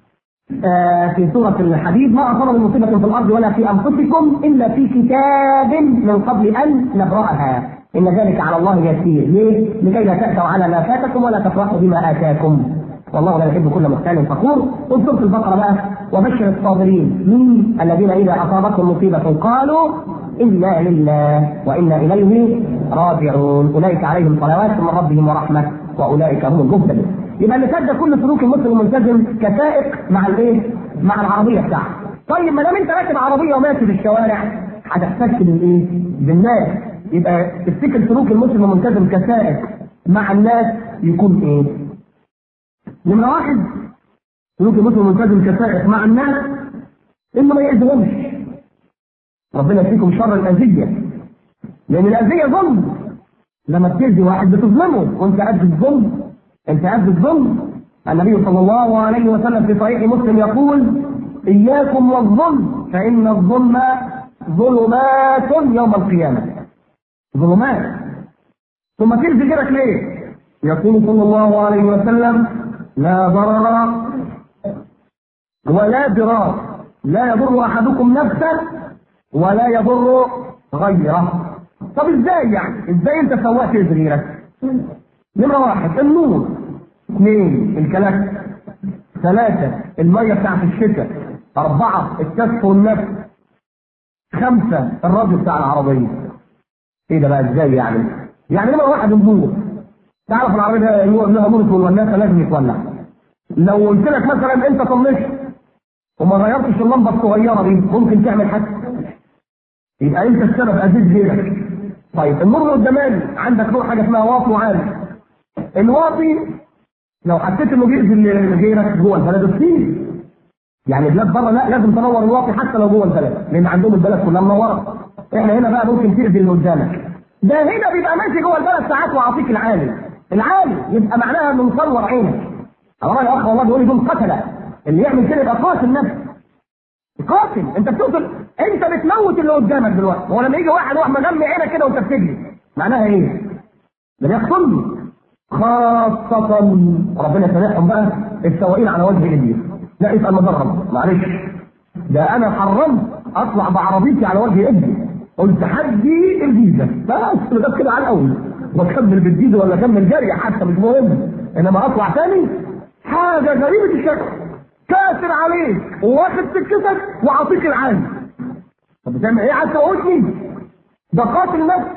آه في سورة الحديد ما أصاب من مصيبة في الأرض ولا في أنفسكم إلا في كتاب من قبل أن نبرأها إن ذلك على الله يسير ليه؟ لكي لا تأتوا على ما فاتكم ولا تفرحوا بما آتاكم والله لا يحب كل مختال فخور وسورة البقرة بقى وبشر الصابرين مين الذين إذا أصابتهم مصيبة قالوا إنا لله وإنا إليه راجعون أولئك عليهم صلوات من ربهم ورحمة وأولئك هم المهتدون يبقى اللي فات ده كل سلوك المسلم الملتزم كسائق مع الايه؟ مع العربيه بتاعته. طيب ما دام انت راكب عربيه وماشي في الشوارع هتحتك بالايه؟ بالناس يبقى تفتكر سلوك المسلم الملتزم كسائق مع الناس يكون ايه؟ نمرة واحد سلوك المسلم الملتزم كسائق مع الناس انه ما يأذيهمش. ربنا يكفيكم شر الاذيه. لان الاذيه ظلم. لما بتأذي واحد بتظلمه وانت قد الظلم انت قد الظلم النبي صلى الله عليه وسلم في صحيح مسلم يقول اياكم والظلم فان الظلم ظلمات يوم القيامه ظلمات ثم تلزي غيرك ليه يقول صلى الله عليه وسلم لا ضرر ولا ضرار لا يضر احدكم نفسه ولا يضر غيره طب ازاي يعني ازاي انت سواء تأذي غيرك نمرة واحد النور اثنين الكلاكس ثلاثة المية بتاعت الشتاء أربعة الكشف والنفس خمسة الراديو بتاع العربية ايه ده بقى ازاي يعني؟ يعني نمرة واحد النور تعرف العربية لها نور والناسة لازم يتولع لو قلت لك مثلا انت طنشت وما غيرتش اللمبة الصغيرة دي ممكن تعمل حاجة يبقى انت السبب اذيت غيرك طيب النور القداماني عندك نور حاجه اسمها واطي وعالي الواطي لو حسيت انه بيأذي غيرك جوه البلد الصين يعني بلاد بره لا لازم تنور الواطي حتى لو جوه البلد لان عندهم البلد كلها منوره احنا هنا بقى ممكن تأذي اللي قدامك ده هنا بيبقى ماشي جوه البلد ساعات وعاطيك العالي العالي يبقى معناها انه مصور عينك الله يا اخ والله بيقول لي دول قتله اللي يعمل كده يبقى قاتل نفسه قاتل انت بتقتل انت بتموت اللي قدامك دلوقتي هو لما يجي واحد يروح مغمي عينك كده وانت بتجري معناها ايه؟ ده بيقتلني خاصة ربنا يسامحهم بقى السواقين على وجه الابليس لا اسال مجرب معلش ده انا حرمت اطلع بعربيتي على وجه ابني قلت حدي الجيزه بس ده كده على الاول واكمل بالجيزه ولا اكمل جري حتى مش مهم انما اطلع تاني حاجه غريبه الشكل كاسر عليك وواخد سكتك وعاطيك العالي طب بتعمل ايه عايز توقفني ده قاتل نفس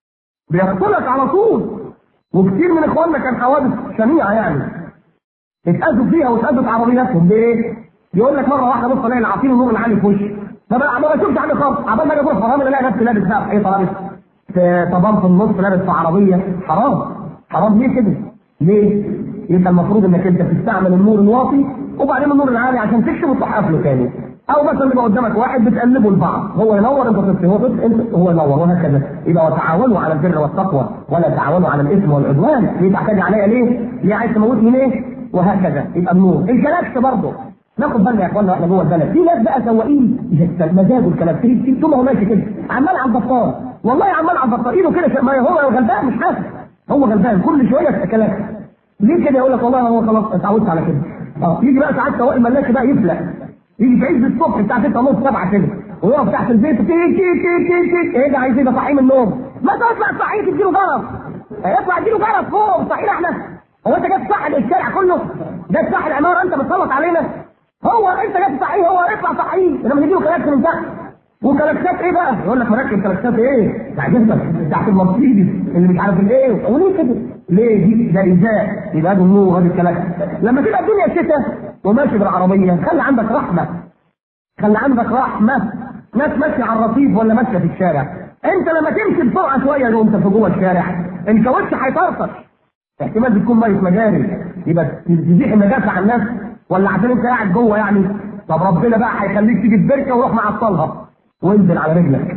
بيقتلك على طول وكتير من اخواننا كان حوادث شنيعه يعني اتأذوا فيها واتأذت عربياتهم ليه؟ يقول لك مره واحده بص الاقي العصير النور العالي في وشي طب ما بشوفش عني خالص عبال ما اجي ابص حرام الاقي نفسي لابس بقى ايه لابس في طبان في النص لابس في عربيه حرام حرام ليه كده؟ ليه؟ يبقى المفروض انك انت تستعمل النور الواطي وبعدين النور العالي عشان تكشف وتحقق له تاني او مثلا يبقى قدامك واحد بتقلبه لبعض هو ينور انت تطفي هو تطفي انت هو ينور وهكذا يبقى وتعاونوا على البر والتقوى ولا تعاونوا على الاثم والعدوان ليه تعتدي عليا ليه؟ ليه عايز تموتني ليه؟ وهكذا يبقى النور الكلاكس برضه ناخد بالنا يا اخوانا احنا جوه البلد في ناس بقى سواقين مزاجه الكلاكس طول ما هو ماشي كده عمال على البطال والله عمال على البطال ايده كده ما هو غلبان مش حاسس هو غلبان كل شويه كلاكس ليه كده يقول لك والله هو خلاص اتعودت على كده اه يجي بقى ساعات سواق الملاكي بقى يفلق يجي في عز الصبح الساعه 6 ونص 7 كده ويقف تحت البيت تي تي تي تي تي ايه ده عايز ايه ده صحيه من النوم ما تطلع صحيه تديله جرس يطلع اديله جرس فوق صحيح احنا هو انت جاي تصحي الشارع كله ده تصحي العماره انت بتسلط علينا هو انت جاي تصحيه هو اطلع صحيه لما تديله كلاكس من تحت وكلاكسات ايه بقى؟ يقول لك مركب كلاكسات ايه؟ بتاع جسمك بتاعت المرسيدس اللي مش عارف الايه وليه كده؟ ليه دي ده ازاء يبقى ده النور هذه الكلاكس لما تبقى الدنيا شتاء وماشي بالعربيه خلي عندك رحمه خلي عندك رحمه ناس ماشيه على الرصيف ولا ماشيه في الشارع انت لما تمشي بسرعه شويه وانت في جوه الشارع الكاوتش هيطرطش احتمال تكون ميه مجاري يبقى تزيح النجاسه عن الناس ولا عشان انت قاعد جوه يعني طب ربنا بقى هيخليك تيجي البركه وروح معطلها وانزل على رجلك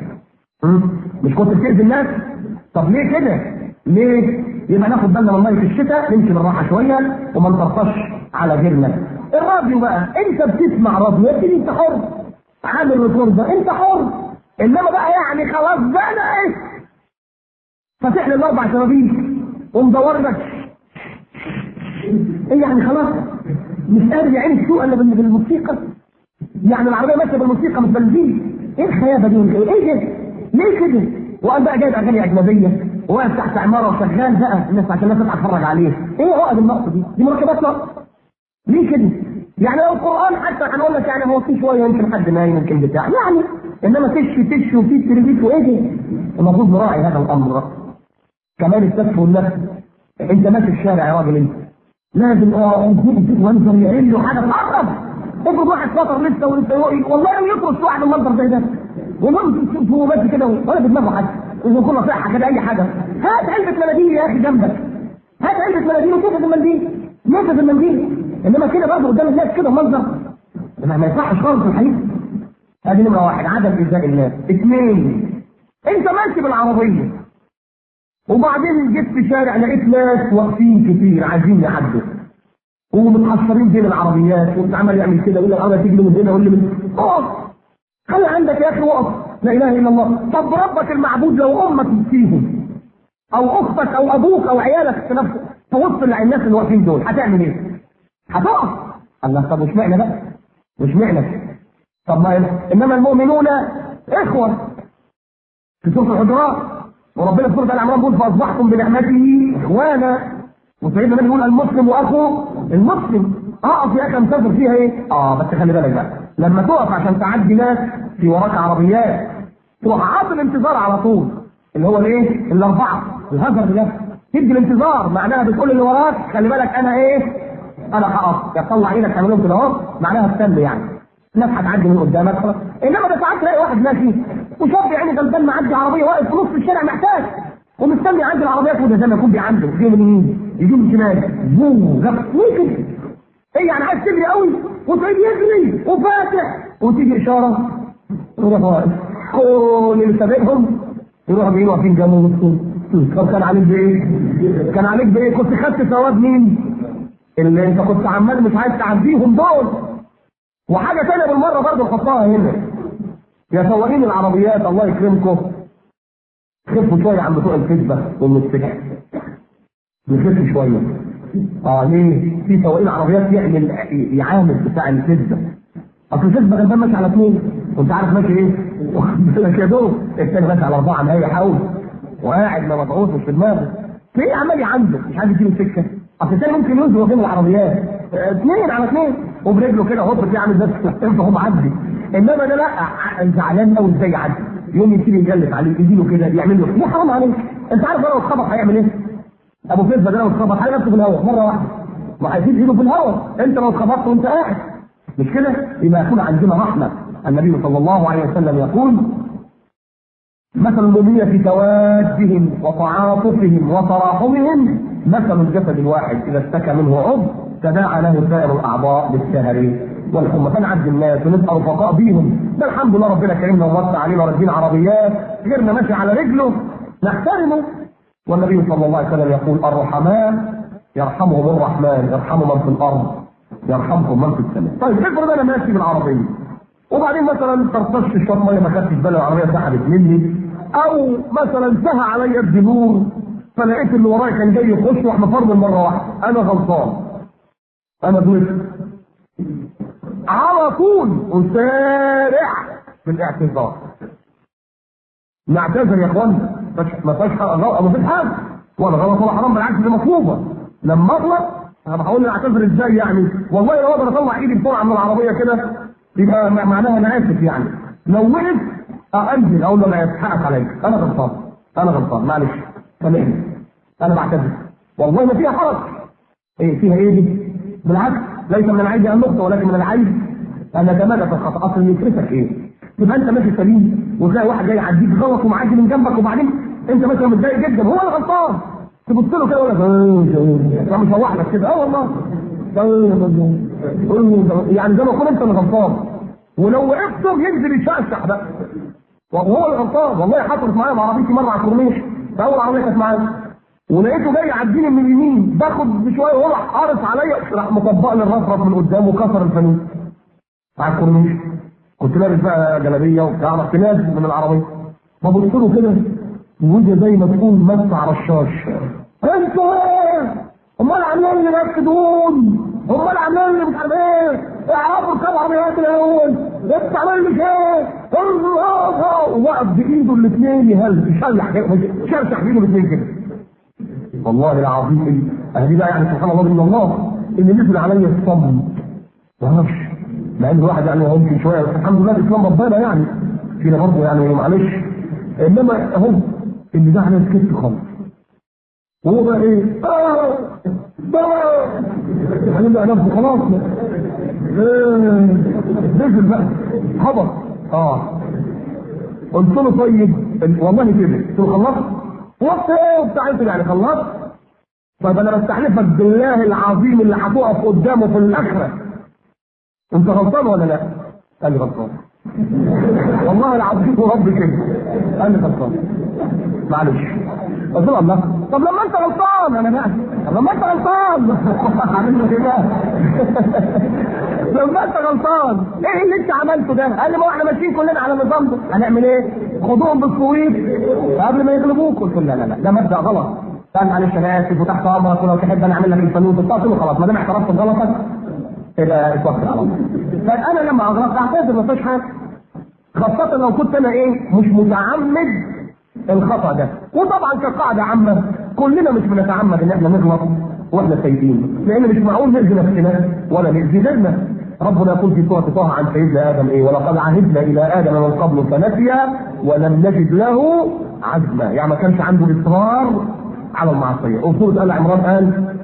مش كنت بتأذي الناس طب ليه كده ليه يبقى ناخد بالنا من ميه الشتاء نمشي بالراحه شويه وما نطرطش على غيرنا الراديو بقى انت بتسمع راديو يا سيدي انت حر عامل ريكورد انت حر انما بقى يعني خلاص بقى انا ايه فاتح لي الاربع شبابيك ومدور لك ايه يعني خلاص مش قادر يعيش السوق الا بال- بالموسيقى يعني العربيه ماشيه بالموسيقى مش بنزين ايه الخيابه دي ايه ده ليه كده وقال بقى جايب اغاني اجنبيه وواقف تحت عماره وشغال بقى الناس عشان الناس تطلع تتفرج عليه ايه عقد النقص دي دي مركبات نقص ليه كده يعني لو القران حتى هنقول لك يعني هو في شويه يمكن حد نايم يمكن بتاع يعني انما تشفي تشفي وفي تربيت وايه ده المفروض نراعي هذا الامر كمان الكشف والنفس انت ماشي في الشارع يا راجل انت لازم وانظر يعين له حاجه تقرب افرض واحد فطر لسه ولسه يقول والله لم يطرش واحد المنظر زي ده ومن هو بس كده ولا بدماغه حاجه اذا كنا صحه كده اي حاجه هات علبه مناديل يا اخي جنبك هات علبه مناديل وتنفذ المنديل نفذ المنديل انما كده برضه قدام الناس كده منظر ما ما يصحش خالص في الحقيقه ادي نمره واحد عدم ايذاء الناس اثنين انت ماشي بالعربيه وبعدين جيت في شارع لقيت ناس واقفين كتير عايزين يعدوا ومتحصرين بين العربيات وانت عمال يعمل كده يقول لك العربيه تيجي من هنا واللي من اقف خلي عندك يا اخي وقف لا اله الا الله طب ربك المعبود لو امك فيهم او اختك او ابوك او عيالك في نفس في وسط الناس اللي واقفين دول هتعمل ايه؟ هتقف الله طب وش معنى بقى؟ وش معنى؟ طب ما انما المؤمنون اخوه في سوره الحجرات وربنا في سوره ال عمران بيقول فاصبحتم بنعمته اخوانا وسيدنا النبي يقول المسلم واخوه المسلم اقف يا اخي مسافر فيها ايه؟ اه بس خلي بالك بقى لما تقف عشان تعدي ناس في وراك عربيات تروح عاطل انتظار على طول اللي هو الايه؟ الاربعه الهجر ده تدي الانتظار معناها بتقول اللي وراك خلي بالك انا ايه؟ انا هقف يا طلع ايدك تعمل لهم كده اهو معناها استنى يعني ناس هتعدي من قدامك خلاص انما ده ساعات تلاقي واحد ماشي وشاب يعني غلبان معدي عربيه واقف في نص الشارع محتاج ومستني يعدي العربيات وده زي ما يكون بيعدي يجي من يمين يجي من شمال بوم غف ليه كده؟ ايه يعني عايز تجري قوي وتعيد يجري وفاتح وتيجي اشاره يروح واقف كل اللي سابقهم يروحوا جايين واقفين جنبه طب كان عليك بايه؟ كان عليك بايه؟ كنت خدت ثواب مين؟ اللي انت كنت عمال مش عايز تعديهم دول وحاجه ثانيه بالمره برضه نحطها هنا يا سواقين العربيات الله يكرمكم خفوا شويه عن بتوع الكذبه والمستكع نخف شويه اه ليه؟ في سواقين عربيات يعمل يعامل بتاع الكذبه اصل الكذبه غلبان ماشي على اثنين وانت عارف ماشي ايه؟ واخد بالك يا دوب الثاني ماشي على اربعه ما هي حاول وقاعد ما مضغوط مش في دماغه تلاقيه عمال يعندك مش عايز يجيب السكه اصل الثاني ممكن ينزل بين العربيات اه، اثنين على اثنين وبرجله كده هوب تلاقيه عامل زي هو معدي انما ده لا ع- زعلان قوي ازاي يعدي يوم يبتدي يجلس عليه يديله كده يعمل له ليه حرام عليك انت عارف لو اتخبط هيعمل ايه؟ ابو فيلبا ده لو اتخبط هيلاقي نفسه في الهواء مره واحده ما هيسيب ايده في الهواء انت لو اتخبطت وانت قاعد مش كده؟ يبقى يكون عندنا رحمه النبي صلى الله عليه وسلم يقول مثل المؤمنين في توادهم وتعاطفهم وتراحمهم مثل الجسد الواحد اذا اشتكى منه عضو تداعى له سائر الاعضاء بالسهر والحمى فنعد الناس ونبقى رفقاء بيهم ده الحمد لله ربنا كرمنا ووسع علينا راكبين عربيات غيرنا ماشي على رجله نحترمه والنبي صلى الله عليه وسلم يقول الرحماء يرحمهم الرحمن يرحم من في الارض يرحمكم من في السماء طيب افرض انا ماشي بالعربيه وبعدين مثلا طرطشت شويه ميه ما خدتش بالي العربيه سحبت مني او مثلا انتهى عليا الدنور فلقيت اللي ورايا كان جاي يخش واحنا فرض مره واحده انا غلطان انا غلطت على طول اسارع بالاعتذار نعتذر يا اخوانا مش- ما فيهاش حق- غلط ما فيش حاجه ولا غلط ولا حرام بالعكس دي مطلوبه لما اغلط انا بقول لي اعتذر ازاي يعني والله لو اقدر اطلع ايدي بسرعه من العربيه كده يبقى مع- معناها انا اسف يعني لو وقف انزل اقول له انا اسف حقك عليك انا غلطان انا غلطان معلش سامحني انا بعتذر والله ما فيها حرج ايه فيها ايه دي؟ بالعكس ليس من العيب ان نخطئ ولكن من العيب ان نتمادى في الخطا اصل يكرفك ايه؟ تبقى انت ماشي سليم وتلاقي واحد جاي يعديك غلط ومعدي من جنبك وبعدين انت مثلا متضايق جدا هو اللي غلطان تبص له كده يقول لك اه مشوح لك كده اه والله يعني زي ما يكون انت اللي غلطان ولو وقفت ينزل يشقشق بقى وهو اللي غلطان والله حصلت معايا مع عربيتي مره على الكورنيش في اول عربيه كانت معايا ولقيته جاي يعديني من اليمين باخد بشويه وهو راح قارص عليا راح مطبق لي الرفرف من قدام وكسر الفانوس على الكورنيش كنت لابس بقى جلابيه وبتاع رحت نازل من العربيه فبص له كده وجه زي ما تكون مس على الشاش انت ايه؟ امال عاملين لي ناس دول امال عاملين لي مش هات الاول انت عمل لي ايه؟ الله وقف بايده الاثنين يهل يشلح شرشح بايده الاثنين كده والله العظيم اهدي بقى يعني سبحان الله من الله اللي نزل عليا الصمت ما اعرفش مع ان الواحد يعني هو يمكن شويه بس الحمد لله الاسلام ربنا يعني فينا برضه يعني معلش انما اهو اللي ده على سكت خالص وهو بقى ايه؟ اه اه يعني بقى نفسه خلاص ايه نزل بقى هبط اه قلت له طيب والله كده قلت له خلصت؟ وقت ايه وبتاع انت يعني خلصت؟ طيب انا بستحلفك بالله العظيم اللي هتقف قدامه في الاخره انت غلطان ولا لا؟ قال لي غلطان والله العظيم ورب كده قال لي غلطان معلش قلت له الله طب لما انت غلطان انا بقى طب لما انت غلطان عامل له كده لما انت غلطان ايه اللي انت عملته ده؟ قال لي ما هو احنا ماشيين كلنا على النظام ده هنعمل ايه؟ خدوهم بالصويت قبل ما يغلبوك قلت له لا لا لا ده مبدا غلط قال معلش انا اسف وتحت امرك ولو تحب انا اعمل لك الفانوس قلت له خلاص ما دام اعترفت بغلطك يبقى اتوكل على الله فانا لما اغلط اعتذر ما فيش حاجه خاصة لو كنت انا ايه مش متعمد الخطأ ده وطبعا كقاعدة عامة كلنا مش بنتعمد ان احنا نغلط واحنا سيدين لان مش معقول نأذي نفسنا ولا نأذي غيرنا ربنا يقول في سورة طه عن سيدنا ادم ايه ولقد عهدنا الى ادم من قبل فنسي ولم نجد له عزما يعني ما كانش عنده اصرار على المعصية وسورة ال عمران قال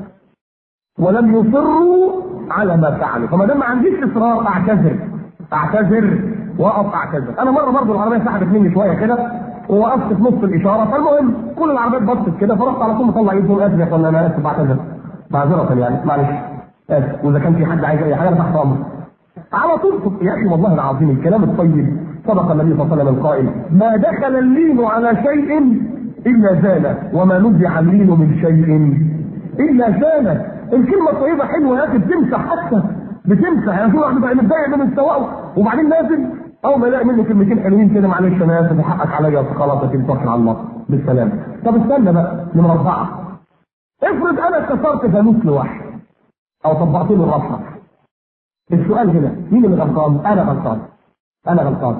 ولم يصروا على ما فعلوا فما دام ما عنديش اصرار اعتذر اعتذر واقف اعتذر انا مره برضه العربيه سحبت مني شويه كده ووقفت في نص الاشاره فالمهم كل العربيات بصت كده فرحت على طول مطلع ايدي اسف يا اخوانا انا اسف بعتذر معذره يعني معلش اسف واذا كان في حد عايز اي حاجه انا تحت امرك على طول يا اخي والله العظيم الكلام الطيب صدق النبي صلى الله عليه وسلم القائل ما دخل اللين على شيء الا زانه وما نزع اللين من شيء الا زانه الكلمه الطيبه حلوه يا اخي بتمسح حتى بتمسح يعني في واحد بقى متضايق من السواق وبعدين نازل اول ما يلاقي منه كلمتين حلوين كده معلش انا اسف وحقك عليا خلاص توكل على الله بالسلامه طب استنى بقى نمره اربعه افرض انا كسرت فانوس لواحد او طبقت له الرفعه السؤال هنا مين اللي غلطان؟ انا غلطان انا غلطان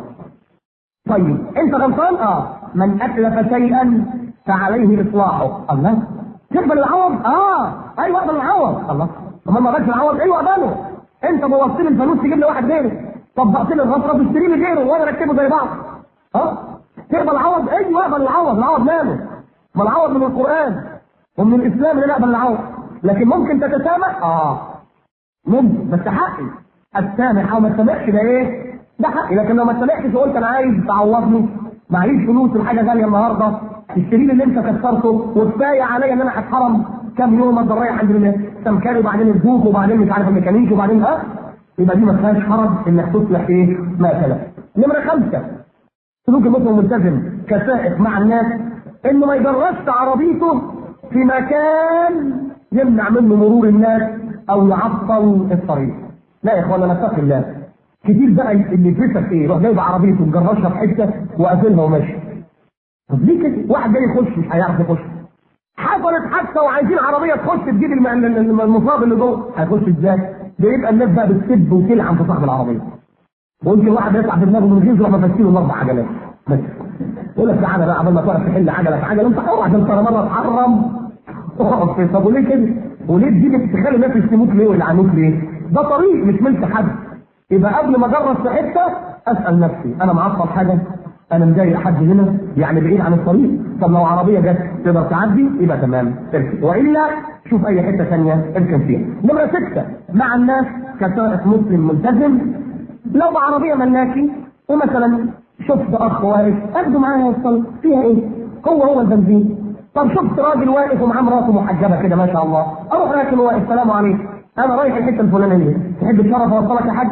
طيب انت غلطان اه من اتلف شيئا فعليه اصلاحه الله تقبل العوض اه ايوه اقبل العوض الله طب ما قبلش العوض ايوه اقبله انت بوظت لي الفانوس تجيب لي واحد غيره طبقت لي الغطره تشتري لي غيره وانا اركبه زي بعض ها تقبل العوض ايوه اقبل العوض العوض ماله ما العوض من القران ومن الاسلام اللي اقبل العوض لكن ممكن تتسامح اه ممكن بس حقي السامح او ما تسامحش ده ايه ده حقي لكن لو ما تسامحتش وقلت انا عايز تعوضني معيش فلوس الحاجه غاليه النهارده تشتري لي اللي انت كسرته وكفايه عليا ان انا هتحرم كام يوم افضل رايح عند السمكري وبعدين البوك وبعدين مش عارف الميكانيكي وبعدين ها يبقى دي ما فيهاش حرج انك تصلح ايه ما سلف. نمره خمسه سلوك المسلم الملتزم كسائق مع الناس انه ما يجرسش عربيته في مكان يمنع منه مرور الناس او يعطل الطريق. لا يا اخوانا نتقي الله. كتير بقى اللي يفرسك ايه؟ يروح جايب عربيته مجرشها في حته وقافلها وماشي. طب ليه كده؟ واحد جاي يخش مش هيعرف يخش. حصلت حادثه وعايزين عربيه تخش تجيب المصاب اللي جوه، هيخش ازاي؟ بيبقى الناس بقى بتسب وتلعن في صاحب العربيه. ويمكن واحد يطلع في دماغه من الجنس يروح مفسيله الاربع عجلات بس. يقول لك تعالى بقى قبل ما تعرف تحل عجله في عجله انت حر عشان ترى مره تحرم اقف طب وليه كده؟ وليه تجيب تخلي الناس يشتموك ليه ويلعنوك ليه؟ ده طريق مش ملك حد. يبقى قبل ما اجرب في حته اسال نفسي انا معطل حاجه؟ انا مضايق حد هنا يعني بعيد عن الطريق طب لو عربيه جت تقدر تعدي يبقى تمام اركب والا شوف اي حته ثانيه اركب فيها نمره سته مع الناس كسائق مسلم ملتزم لو بعربيه ملاكي ومثلا شفت اخ واقف اخده معايا يوصل فيها ايه؟ هو هو البنزين طب شفت راجل واقف ومعاه مراته محجبه كده ما شاء الله اروح راكن واقف السلام عليكم انا رايح الحته الفلانيه تحب تشرف اوصلك يا حاج؟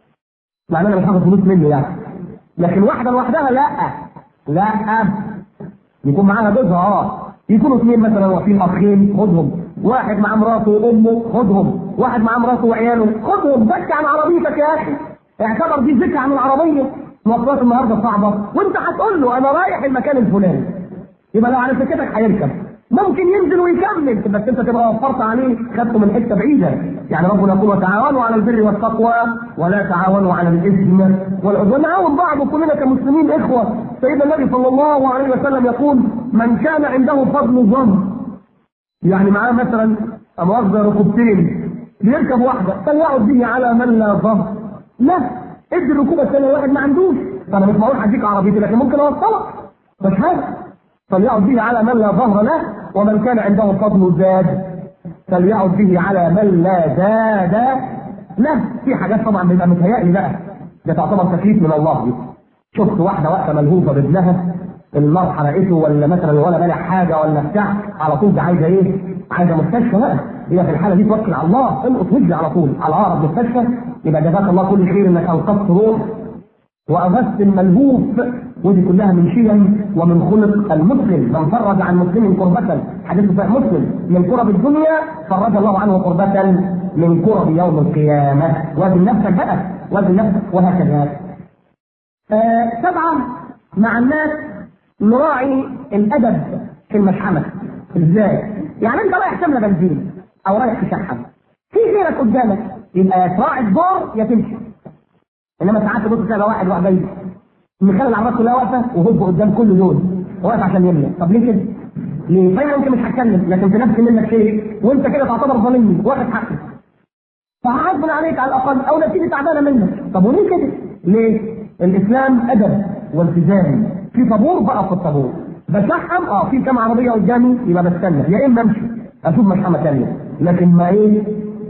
مع انا مش هاخد فلوس منه يعني لكن واحده لوحدها لا لا يكون معاها جوزها اه يكونوا اثنين مثلا واقفين اخين خدهم واحد مع مراته وامه خدهم واحد مع مراته وعياله خدهم بك عن عربيتك يا اخي اعتبر دي ذكر عن العربيه مواصلات النهارده صعبه وانت هتقول له انا رايح المكان الفلاني يبقى لو على سكتك هيركب ممكن ينزل ويكمل بس انت تبقى وفرت عليه خدته من حته بعيده يعني ربنا يقول وتعاونوا على البر والتقوى ولا تعاونوا على الاثم والعدوان نعاون بعض وكلنا كمسلمين اخوه سيدنا النبي صلى الله عليه وسلم يقول من كان عنده فضل ظن يعني معاه مثلا مؤاخذه ركوبتين بيركب واحده فليعد به على من لا ظهر لا ادي الركوبه الثانيه واحد ما عندوش فانا مش بقول هديك عربيتي لكن ممكن اوصلك مش حاجه فليعد به على من لا ظهر له ومن كان عنده فضل زاد فليعد به على من لا زاد له في حاجات طبعا بيبقى متهيألي بقى ده تعتبر تكليف من الله دي شفت واحده واقفه ملهوفه بابنها النار حرقته ولا مثلا ولا بلع حاجه ولا بتاع على طول دي عايزه ايه؟ عايزه مستشفى بقى هي في الحاله دي توكل على الله انقص وجهي على طول على اقرب مستشفى يبقى جزاك الله كل خير انك انقذت روح واغثت الملهوف ودي كلها من شيم ومن خلق المسلم من فرج عن مسلم كربة حديث صحيح مسلم من كرب الدنيا فرج الله عنه كربة من كرب يوم القيامة وزن نفسك بقى وزن نفسك وهكذا آه سبعة مع الناس نراعي الأدب في المشحمة ازاي؟ يعني انت رايح تملى بنزين او رايح تشحم في غيرك قدامك يبقى يا تراعي الدور يا تمشي انما ساعات تبص تلاقي واحد واحد بعيد مخلي العربيات كلها واقفه وهو قدام كل دول واقف عشان يملى طب ليه كده؟ ليه؟ فانا انت مش هتكلم لكن تنفي منك شيء وانت كده تعتبر ظالمني واخد حقي فهعذب عليك على الاقل او نتيجه تعبانه منك طب وليه كده؟ ليه؟ الاسلام ادب والتزام في طابور بقى في الطابور بشحم اه في كام عربيه قدامي يبقى بستنى يا اما امشي اشوف مشحمه ثانيه لكن ما ايه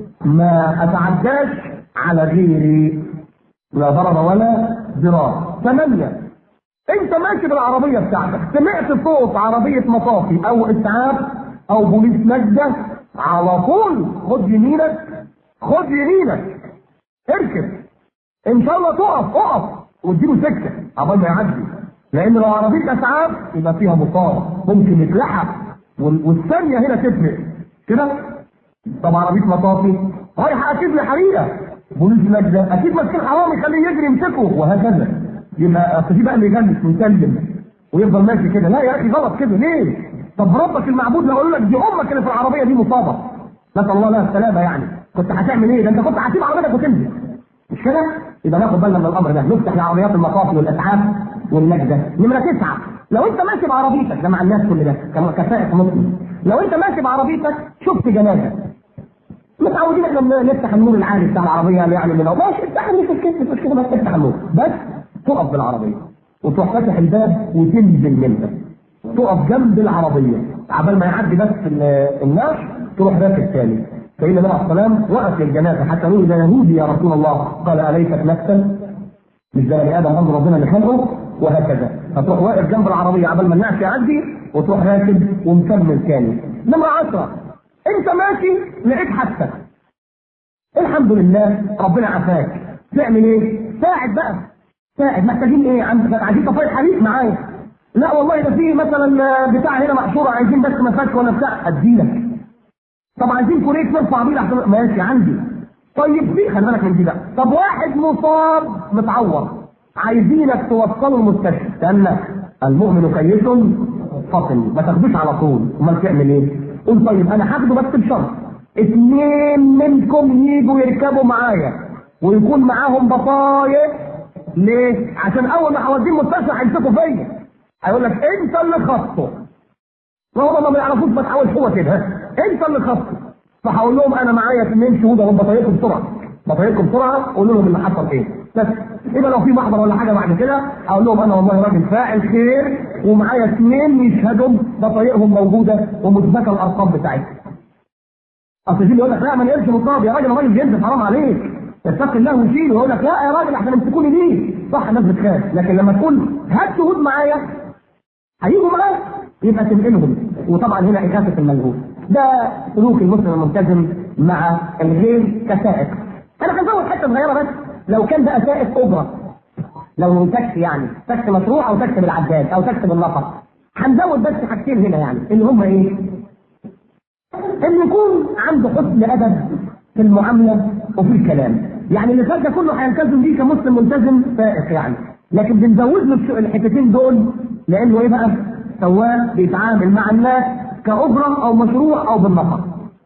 ما اتعداش على غيري لا ضرر ولا ضرار ثمانية انت ماشي بالعربية بتاعتك سمعت صوت عربية مطافي او اسعاف او بوليس نجدة على طول خد يمينك خد يمينك اركب ان شاء الله تقف اقف واديله سكة عقبال ما يعدي لان لو عربية اسعاف يبقى فيها مصاب ممكن يتلحق وال- والثانية هنا تفرق كده طب عربية مطافي رايحة اكيد لحريقة بوليس نجدة اكيد ماسكين حرامي يخليه يجري يمسكه وهكذا يبقى اصل في بقى اللي يغلس ويسلم ويفضل ماشي كده لا يا اخي غلط كده ليه؟ طب ربك المعبود لو قال لك دي امك اللي في العربيه دي مصابه نسال الله لها السلامه يعني كنت هتعمل ايه؟ ده انت كنت هتسيب عربيتك وتنزل مش كده؟ يبقى ناخد بالنا من الامر ده نفتح العربيات المطافي والاسعاف والنجده نمره تسعه لو انت ماشي بعربيتك ده مع الناس كل ده كم- كفاءة مسلم لو انت ماشي بعربيتك شفت جنازه متعودين احنا بن- نفتح النور العالي بتاع العربيه يعني من ماشي افتح مش مشكله مش مشكله بس افتح النور بس تقف بالعربيه وتروح فاتح الباب وتنزل منها تقف جنب العربيه عبال ما يعدي بس ال- الناس تروح راكب تاني سيدنا النبي عليه السلام وقف للجنازه حتى نقول ده يهودي يا رسول الله قال اليست نفسا مش ده بني ادم امر ربنا اللي خلقه وهكذا فتروح واقف جنب العربيه عبال ما الناس يعدي وتروح راكب ومكمل تاني نمره 10 انت ماشي لقيت حادثه الحمد لله ربنا عافاك تعمل ايه؟ ساعد بقى ساعد محتاجين ايه؟ عندك عايزين طفايه حريق معايا لا والله ده في مثلا بتاع هنا محشوره عايزين بس مفك ولا بتاع اديلك طب عايزين كوريك نرفع بيه عشان ماشي عندي طيب في خلي بالك من دي بقى طب واحد مصاب متعور عايزينك توصله المستشفى استنى المؤمن كيس فطن ما تاخدوش على طول امال تعمل ايه؟ قول طيب انا هاخده بس بشرط اثنين منكم يجوا يركبوا معايا ويكون معاهم بطايق ليه؟ عشان اول ما هوديه المستشفى هيمسكوا فيا هيقول لك انت اللي خصته وهم ما يعرفوش ما تحاولش هو كده ها؟ انت اللي خصته فهقول لهم انا معايا اثنين شهود اهم بطايقكم بسرعه بطايقكم بسرعه قولوا لهم اللي حصل ايه بس يبقى لو في محضر ولا حاجه بعد كده هقول لهم انا والله راجل فاعل خير ومعايا اثنين يشهدوا بطايقهم موجوده ومثبته الارقام بتاعتهم اصل يجي يقول لك لا ما نقلش مصاب يا راجل أنا راجل جد حرام عليك اتق الله وشيله يقول لك لا يا راجل احنا يمسكوني ليه صح الناس بتخاف لكن لما تقول هات شهود معايا هيجوا معاك يبقى تنقلهم وطبعا هنا إغاثة الملهوف ده سلوك المسلم الملتزم مع الغير كسائق انا هنزود حته صغيره بس لو كان بقى سائق اجره لو تاكسي يعني تاكسي مشروع او تاكسي بالعداد او تاكسي بالنفر هنزود بس حاجتين هنا يعني اللي هم ايه؟ ان يكون عنده حسن ادب في المعامله وفي الكلام يعني اللي فات ده كله هيلتزم بيه كمسلم ملتزم سائق يعني لكن بنزود له الش- الحتتين دول لانه ايه بقى؟ سواق بيتعامل مع الناس كأجرة أو مشروع أو بالنفر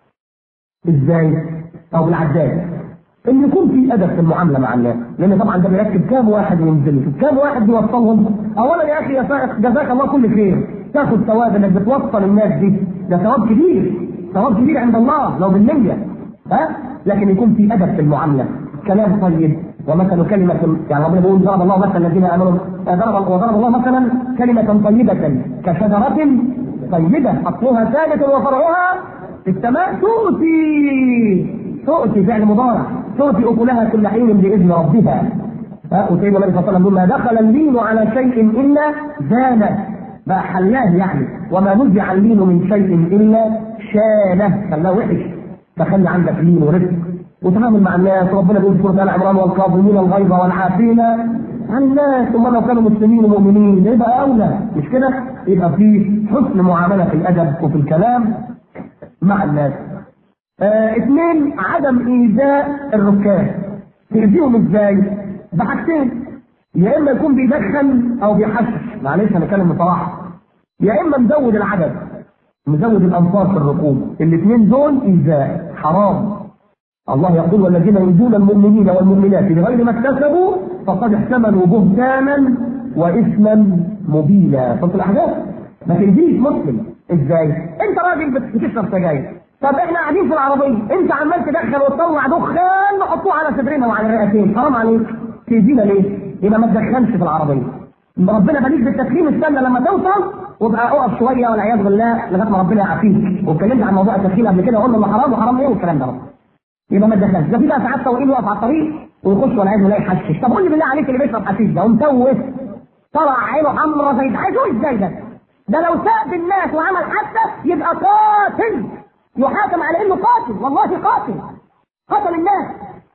ازاي؟ أو بالعداد ان يكون في ادب في المعامله مع الناس لان طبعا ده بيركب كام واحد ينزل كام واحد بيوصلهم اولا يا اخي يا سائق جزاك الله كل خير تاخد ثواب انك بتوصل الناس دي ده ثواب كبير ثواب كبير عند الله لو بالنيه ها لكن يكون في ادب في المعامله كلام طيب ومثل كلمة يعني ربنا بيقول ضرب الله مثلا الذين امنوا ضرب وضرب الله مثلا كلمة طيبة كشجرة طيبة اصلها ثابت وفرعها في السماء تؤتي تؤتي فعل مضارع تؤتي اكلها كل حين باذن ربها ها وسيدنا النبي صلى الله عليه وسلم ما دخل اللين على شيء الا زانه بقى حلاه يعني وما نزع اللين من شيء الا شانه خلاه وحش فخلي عندك لين ورزق وتعامل مع الناس ربنا بيقول في سوره ال عمران والكاظمين الغيظ والعافين عن الناس ثم لو كانوا مسلمين ومؤمنين يبقى اولى مش كده؟ يبقى في حسن معامله في الادب وفي الكلام مع الناس آه اثنين عدم ايذاء الركاب تأذيهم ازاي؟ بحاجتين يا اما يكون بيدخن او بيحشش معلش هنتكلم بصراحه يا اما مزود العدد مزود الانفار في الركوب الاثنين دول ايذاء حرام الله يقول والذين يؤذون المؤمنين والمؤمنات بغير ما اكتسبوا فقد احتملوا بهتانا واثما مبينا فانت الاحداث ما تأذيش مسلم ازاي؟ انت راجل بتشرب سجاير طب احنا قاعدين في العربيه انت عمال تدخل وتطلع دخان نحطوه على صدرنا وعلى الرئتين حرام عليك تأذينا ليه؟ يبقى ما تدخنش في العربيه ربنا بليك بالتسليم استنى لما توصل وابقى اقف شويه والعياذ بالله لغايه ما ربنا يعافيك واتكلمت عن موضوع التدخين قبل كده وقلنا انه حرام وحرام ايه والكلام ده يبقى ما تدخلش ده في بقى ساعات سواقين يقف على الطريق ويخش والعياذ بالله يحشش طب قول لي بالله عليك اللي بيشرب حشيش ده ومتوه طلع عينه حمرا زي عايز اقول ازاي ده؟ ده لو ساب الناس وعمل حادثه يبقى قاتل يحاكم على انه قاتل والله قاتل قتل الناس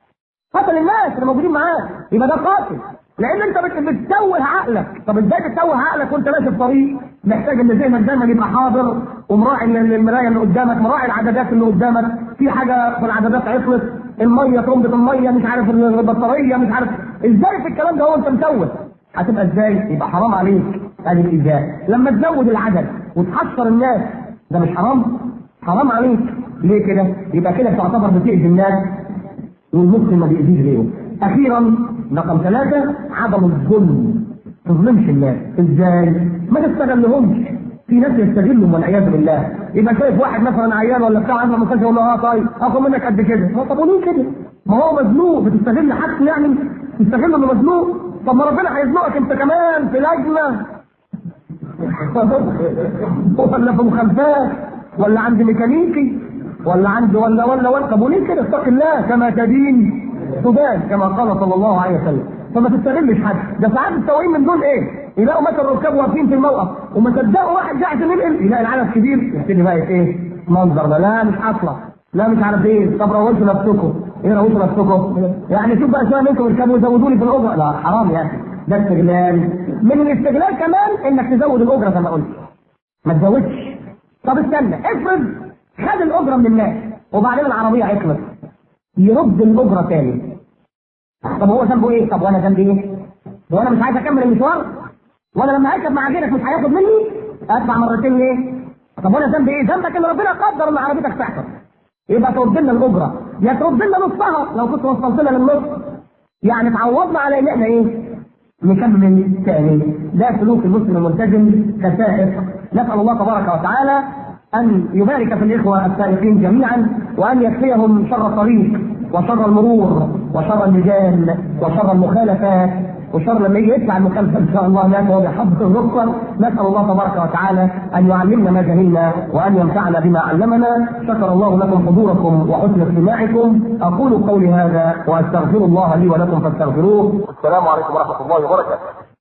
قتل الناس اللي موجودين معاه يبقى ده قاتل لان انت بتتوه عقلك طب ازاي تتوه عقلك وانت ماشي في طريق محتاج ان ذهنك دايما يبقى حاضر ومراعي المرايه اللي قدامك مراعي العدادات اللي قدامك في حاجه في العدادات عطلت الميه ترمبه الميه مش عارف البطاريه مش عارف ازاي في الكلام ده هو انت متوه هتبقى ازاي يبقى حرام عليك ادي الايذاء لما تزود العدد وتحشر الناس ده مش حرام حرام عليك ليه كده يبقى كده تعتبر بتأذي الناس والمسلم ما بيأذيش غيره اخيرا رقم ثلاثة عدم الظلم ما تظلمش الناس ازاي ما تستغلهمش في ناس يستغلهم والعياذ بالله يبقى شايف واحد مثلا عيان ولا بتاع عنده مستشفى يقول له اه طيب اخد منك قد كده طب وليه كده ما هو مزنوق بتستغل حد يعني تستغل انه مزنوق طب ما ربنا هيزنقك انت كمان في لجنه ولا في مخالفات ولا عند ميكانيكي ولا عند ولا ولا ولا طب وليه كده اتق الله كما تدين تدان كما قال صلى الله عليه وسلم فما تستغلش حد ده ساعات السواقين من دول ايه يلاقوا مثلا الركاب واقفين في الموقف وما صدقوا واحد قاعد ينقل يلاقي العدد كبير يبتدي بقى ايه منظر ده لا مش حاصله لا مش عارف ايه طب روشوا نفسكم ايه روشوا نفسكم يعني شوف بقى شويه منكم يركبوا يزودوا لي في الاجره لا حرام يا اخي ده استغلال من الاستغلال كمان انك تزود الاجره زي ما قلت ما تزودش طب استنى افرض خد الاجره من الناس وبعدين العربيه عطلت يرد الاجره تاني طب هو ذنبه ايه؟ طب وانا ذنبي ايه؟ وانا مش عايز اكمل المشوار؟ وانا لما اركب مع غيرك مش هياخد مني؟ ادفع مرتين ليه؟ طب وانا ذنبي ايه؟ ذنبك ان ربنا قدر ان عربيتك تحصل. يبقى ترد لنا الاجره، يا ترد لنا نصها لو كنت وصلت لنا للنص. يعني تعوضنا على ان احنا ايه؟ نكمل تاني. ده سلوك المسلم الملتزم كسائق. نسال الله تبارك وتعالى ان يبارك في الاخوه السائقين جميعا وان يكفيهم شر الطريق وشر المرور وشر اللجان وشر المخالفات وشر لما يجي يدفع المخالفه ان شاء الله هناك وهو بيحضر الرخصه نسال الله تبارك وتعالى ان يعلمنا ما جهلنا وان ينفعنا بما علمنا شكر الله لكم حضوركم وحسن استماعكم اقول قولي هذا واستغفر الله لي ولكم فاستغفروه السلام عليكم ورحمه الله وبركاته